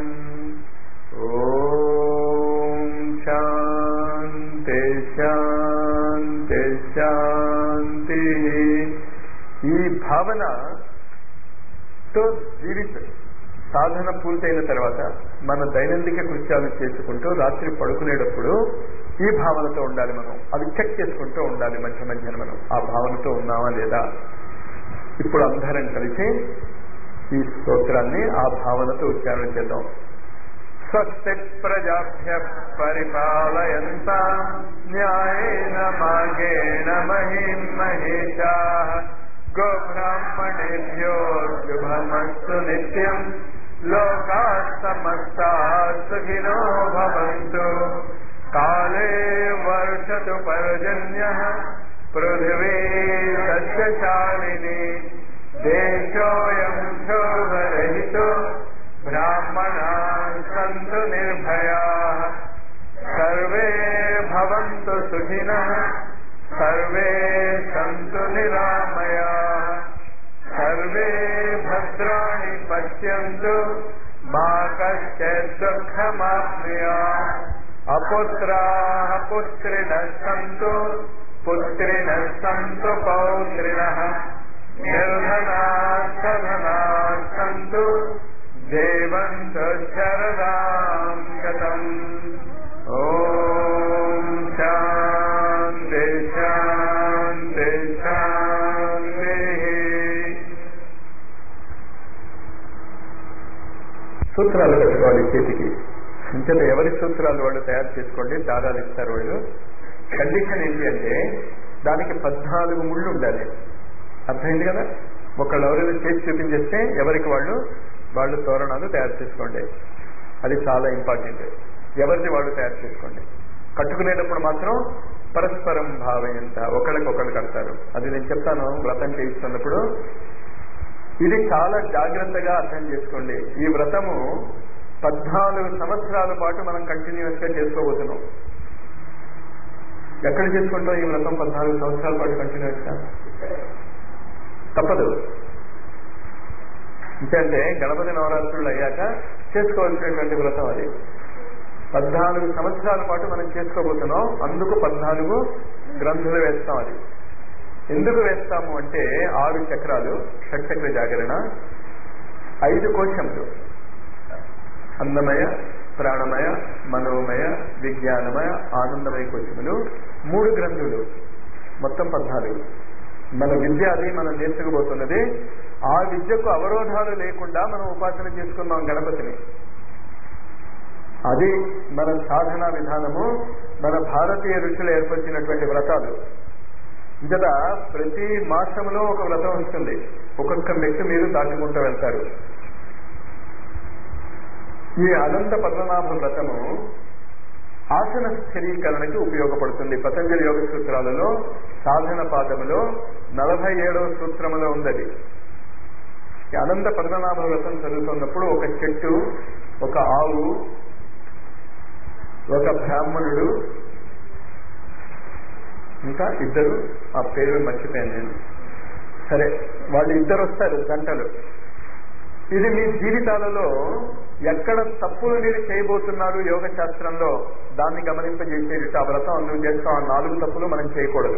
ఓం శాంతి శాంతి శాంతి ఈ భావనతో జీవిత సాధన పూర్తయిన తర్వాత మన దైనందిక కృత్యాలు చేసుకుంటూ రాత్రి పడుకునేటప్పుడు ఈ భావనతో ఉండాలి మనం అవి చెక్ చేసుకుంటూ ఉండాలి మధ్య మధ్యన మనం ఆ భావనతో ఉన్నామా లేదా ఇప్పుడు అందరం కలిసి ఈ స్తోత్రాన్ని ఆ భావనతో ఉచ్చారణ చేద్దాం స్వస్తి ప్రజాభ్య పరిపాలయంత న్యాయేన మార్గేణ మహిం మహేషా గోబ్రాహ్మణేభ్యో శుభమస్తు నిత్యం లోకా సమస్తా సుఖినో భవంతు కాలే వర్షతు పర్జన్య పృథివీ సస్యశాలిని దేశోయం శోభరహితో బ్రాహ్మణా సంతు నిర్భయా సర్వే భవంతు సుఖినః సర్వే సంతు నిరామయా సర్వే భద్రాణి పశ్యంతు మా కశ్చిత్ దుఃఖమాప్నుయా అపుత్రాः పుత్రిణः సంతు పుత్రిణः సంతు పౌత్రిణः నిర్ధనాः సధనాः సంతు దేవంతు శరదాం శతం ఓం శాంతి శాంతి శాంతి సూత్రాలు పెట్టుకోవాలి చేతికి అంచేత ఎవరి సూత్రాలు వాళ్ళు తయారు చేసుకోండి దారాలు ఇస్తారు వాళ్ళు కండిషన్ ఏంటి అంటే దానికి పద్నాలుగు ముళ్ళు ఉండాలి అర్థమైంది కదా ఒకళ్ళు ఎవరైనా చేసి చూపించేస్తే ఎవరికి వాళ్ళు వాళ్ళు తోరణాలు తయారు చేసుకోండి అది చాలా ఇంపార్టెంట్ ఎవరిది వాళ్ళు తయారు చేసుకోండి కట్టుకునేటప్పుడు మాత్రం పరస్పరం భావం ఎంత ఒకళ్ళకి ఒకళ్ళు కడతారు అది నేను చెప్తాను వ్రతం చేయిస్తున్నప్పుడు ఇది చాలా జాగ్రత్తగా అర్థం చేసుకోండి ఈ వ్రతము పద్నాలుగు సంవత్సరాల పాటు మనం కంటిన్యూస్ గా చేసుకోబోతున్నాం ఎక్కడ చేసుకుంటాం ఈ వ్రతం పద్నాలుగు సంవత్సరాల పాటు కంటిన్యూస్ గా తప్పదు ఎందుకంటే గణపతి నవరాత్రులు అయ్యాక చేసుకోవాల్సినటువంటి వ్రతం అది పద్నాలుగు సంవత్సరాల పాటు మనం చేసుకోబోతున్నాం అందుకు పద్నాలుగు గ్రంథులు వేస్తాం అది ఎందుకు వేస్తాము అంటే ఆరు చక్రాలు షట్చక్ర జాగరణ ఐదు కోశములు అన్నమయ ప్రాణమయ మనోమయ విజ్ఞానమయ ఆనందమయ కోశములు మూడు గ్రంథులు మొత్తం పద్నాలుగు మన విద్య అది మనం నేర్చుకోబోతున్నది ఆ విద్యకు అవరోధాలు లేకుండా మనం ఉపాసన చేసుకున్నాం గణపతిని అది మన సాధనా విధానము మన భారతీయ ఋషులు ఏర్పరిచినటువంటి వ్రతాలు ఇంకట ప్రతి మాసంలో ఒక వ్రతం వస్తుంది ఒక్కొక్క మెట్టు మీరు దాటుకుంటూ వెళ్తారు ఈ అనంత పద్మనాభ వ్రతము ఆసన స్థిరీకరణకి ఉపయోగపడుతుంది పతంజలి యోగ సూత్రాలలో సాధన పాదములో నలభై ఏడవ సూత్రములో ఉందది ఈ అనంత పద్మనాభ వ్రతం చదువుతున్నప్పుడు ఒక చెట్టు ఒక ఆవు ఒక బ్రాహ్మణుడు ఇంకా ఇద్దరు ఆ పేరు మర్చిపోయాను నేను సరే వాళ్ళు ఇద్దరు వస్తారు జంటలు ఇది మీ జీవితాలలో ఎక్కడ తప్పులు మీరు చేయబోతున్నారు యోగ శాస్త్రంలో దాన్ని గమనింపజేసేది ఆ వ్రతం నువ్వు చేస్తాం ఆ నాలుగు తప్పులు మనం చేయకూడదు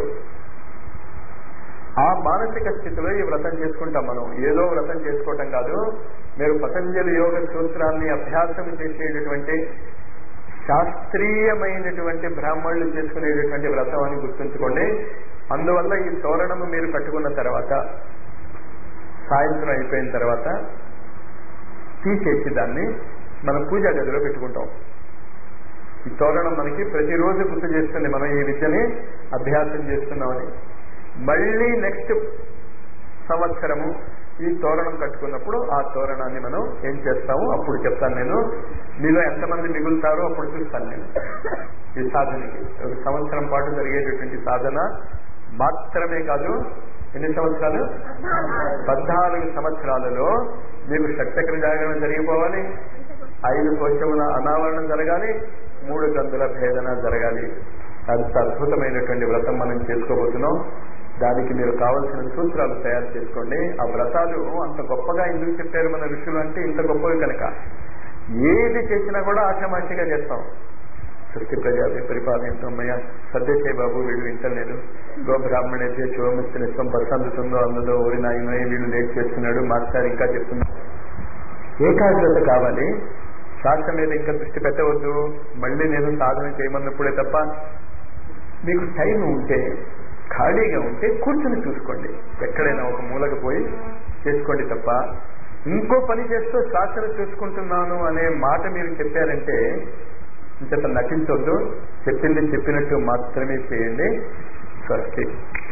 ఆ మానసిక స్థితిలో ఈ వ్రతం చేసుకుంటాం మనం ఏదో వ్రతం చేసుకోవటం కాదు మీరు పతంజలి యోగ సూత్రాన్ని అభ్యాసం చేసేటటువంటి శాస్త్రీయమైనటువంటి బ్రాహ్మణులు చేసుకునేటటువంటి వ్రతం అని గుర్తుంచుకోండి అందువల్ల ఈ తోరణము మీరు కట్టుకున్న తర్వాత సాయంత్రం అయిపోయిన తర్వాత తీసేసి దాన్ని మనం పూజా గదిలో పెట్టుకుంటాం ఈ తోరణం మనకి ప్రతిరోజు గుర్తు చేస్తుంది మనం ఈ విద్యని అభ్యాసం చేస్తున్నామని మళ్ళీ నెక్స్ట్ సంవత్సరము ఈ తోరణం కట్టుకున్నప్పుడు ఆ తోరణాన్ని మనం ఏం చేస్తాము అప్పుడు చెప్తాను నేను మీలో ఎంతమంది మిగులుతారో అప్పుడు చూస్తాను నేను ఈ సాధనకి ఒక సంవత్సరం పాటు జరిగేటటువంటి సాధన మాత్రమే కాదు ఎన్ని సంవత్సరాలు పద్నాలుగు సంవత్సరాలలో మీకు షట్చక్ర జాగరణ జరిగిపోవాలి ఐదు కోశముల అనావరణం జరగాలి మూడు గంతుల భేదన జరగాలి అంత అద్భుతమైనటువంటి వ్రతం మనం చేసుకోబోతున్నాం దానికి మీరు కావలసిన సూత్రాలు తయారు చేసుకోండి ఆ వ్రతాలు అంత గొప్పగా ఎందుకు చెప్పారు మన ఋషులు అంటే ఇంత గొప్పవి కనుక ఏది చేసినా కూడా ఆషామాషిగా చేస్తాం సృష్టి ప్రజాపి పరిపాలనమయ్య సద్యచే బాబు వీళ్ళు వింటలేదు గో బ్రాహ్మణైతే శివమిస్తినిత్వం బస్సు అందుతుందో అందులో ఊరి నాయనమై వీళ్ళు లేట్ చేస్తున్నాడు మాస్టర్ ఇంకా చెప్తున్నాడు ఏకాగ్రత కావాలి శ్వాస మీద ఇంకా దృష్టి పెట్టవద్దు మళ్ళీ నేను సాధన చేయమన్నప్పుడే తప్ప మీకు టైం ఉంటే ఖాళీగా ఉంటే కూర్చుని చూసుకోండి ఎక్కడైనా ఒక మూలకు పోయి చేసుకోండి తప్ప ఇంకో పని చేస్తూ శ్వాసను చూసుకుంటున్నాను అనే మాట మీరు చెప్పారంటే ఇంత నటించొద్దు చెప్పింది చెప్పినట్టు మాత్రమే చేయండి స్వస్తి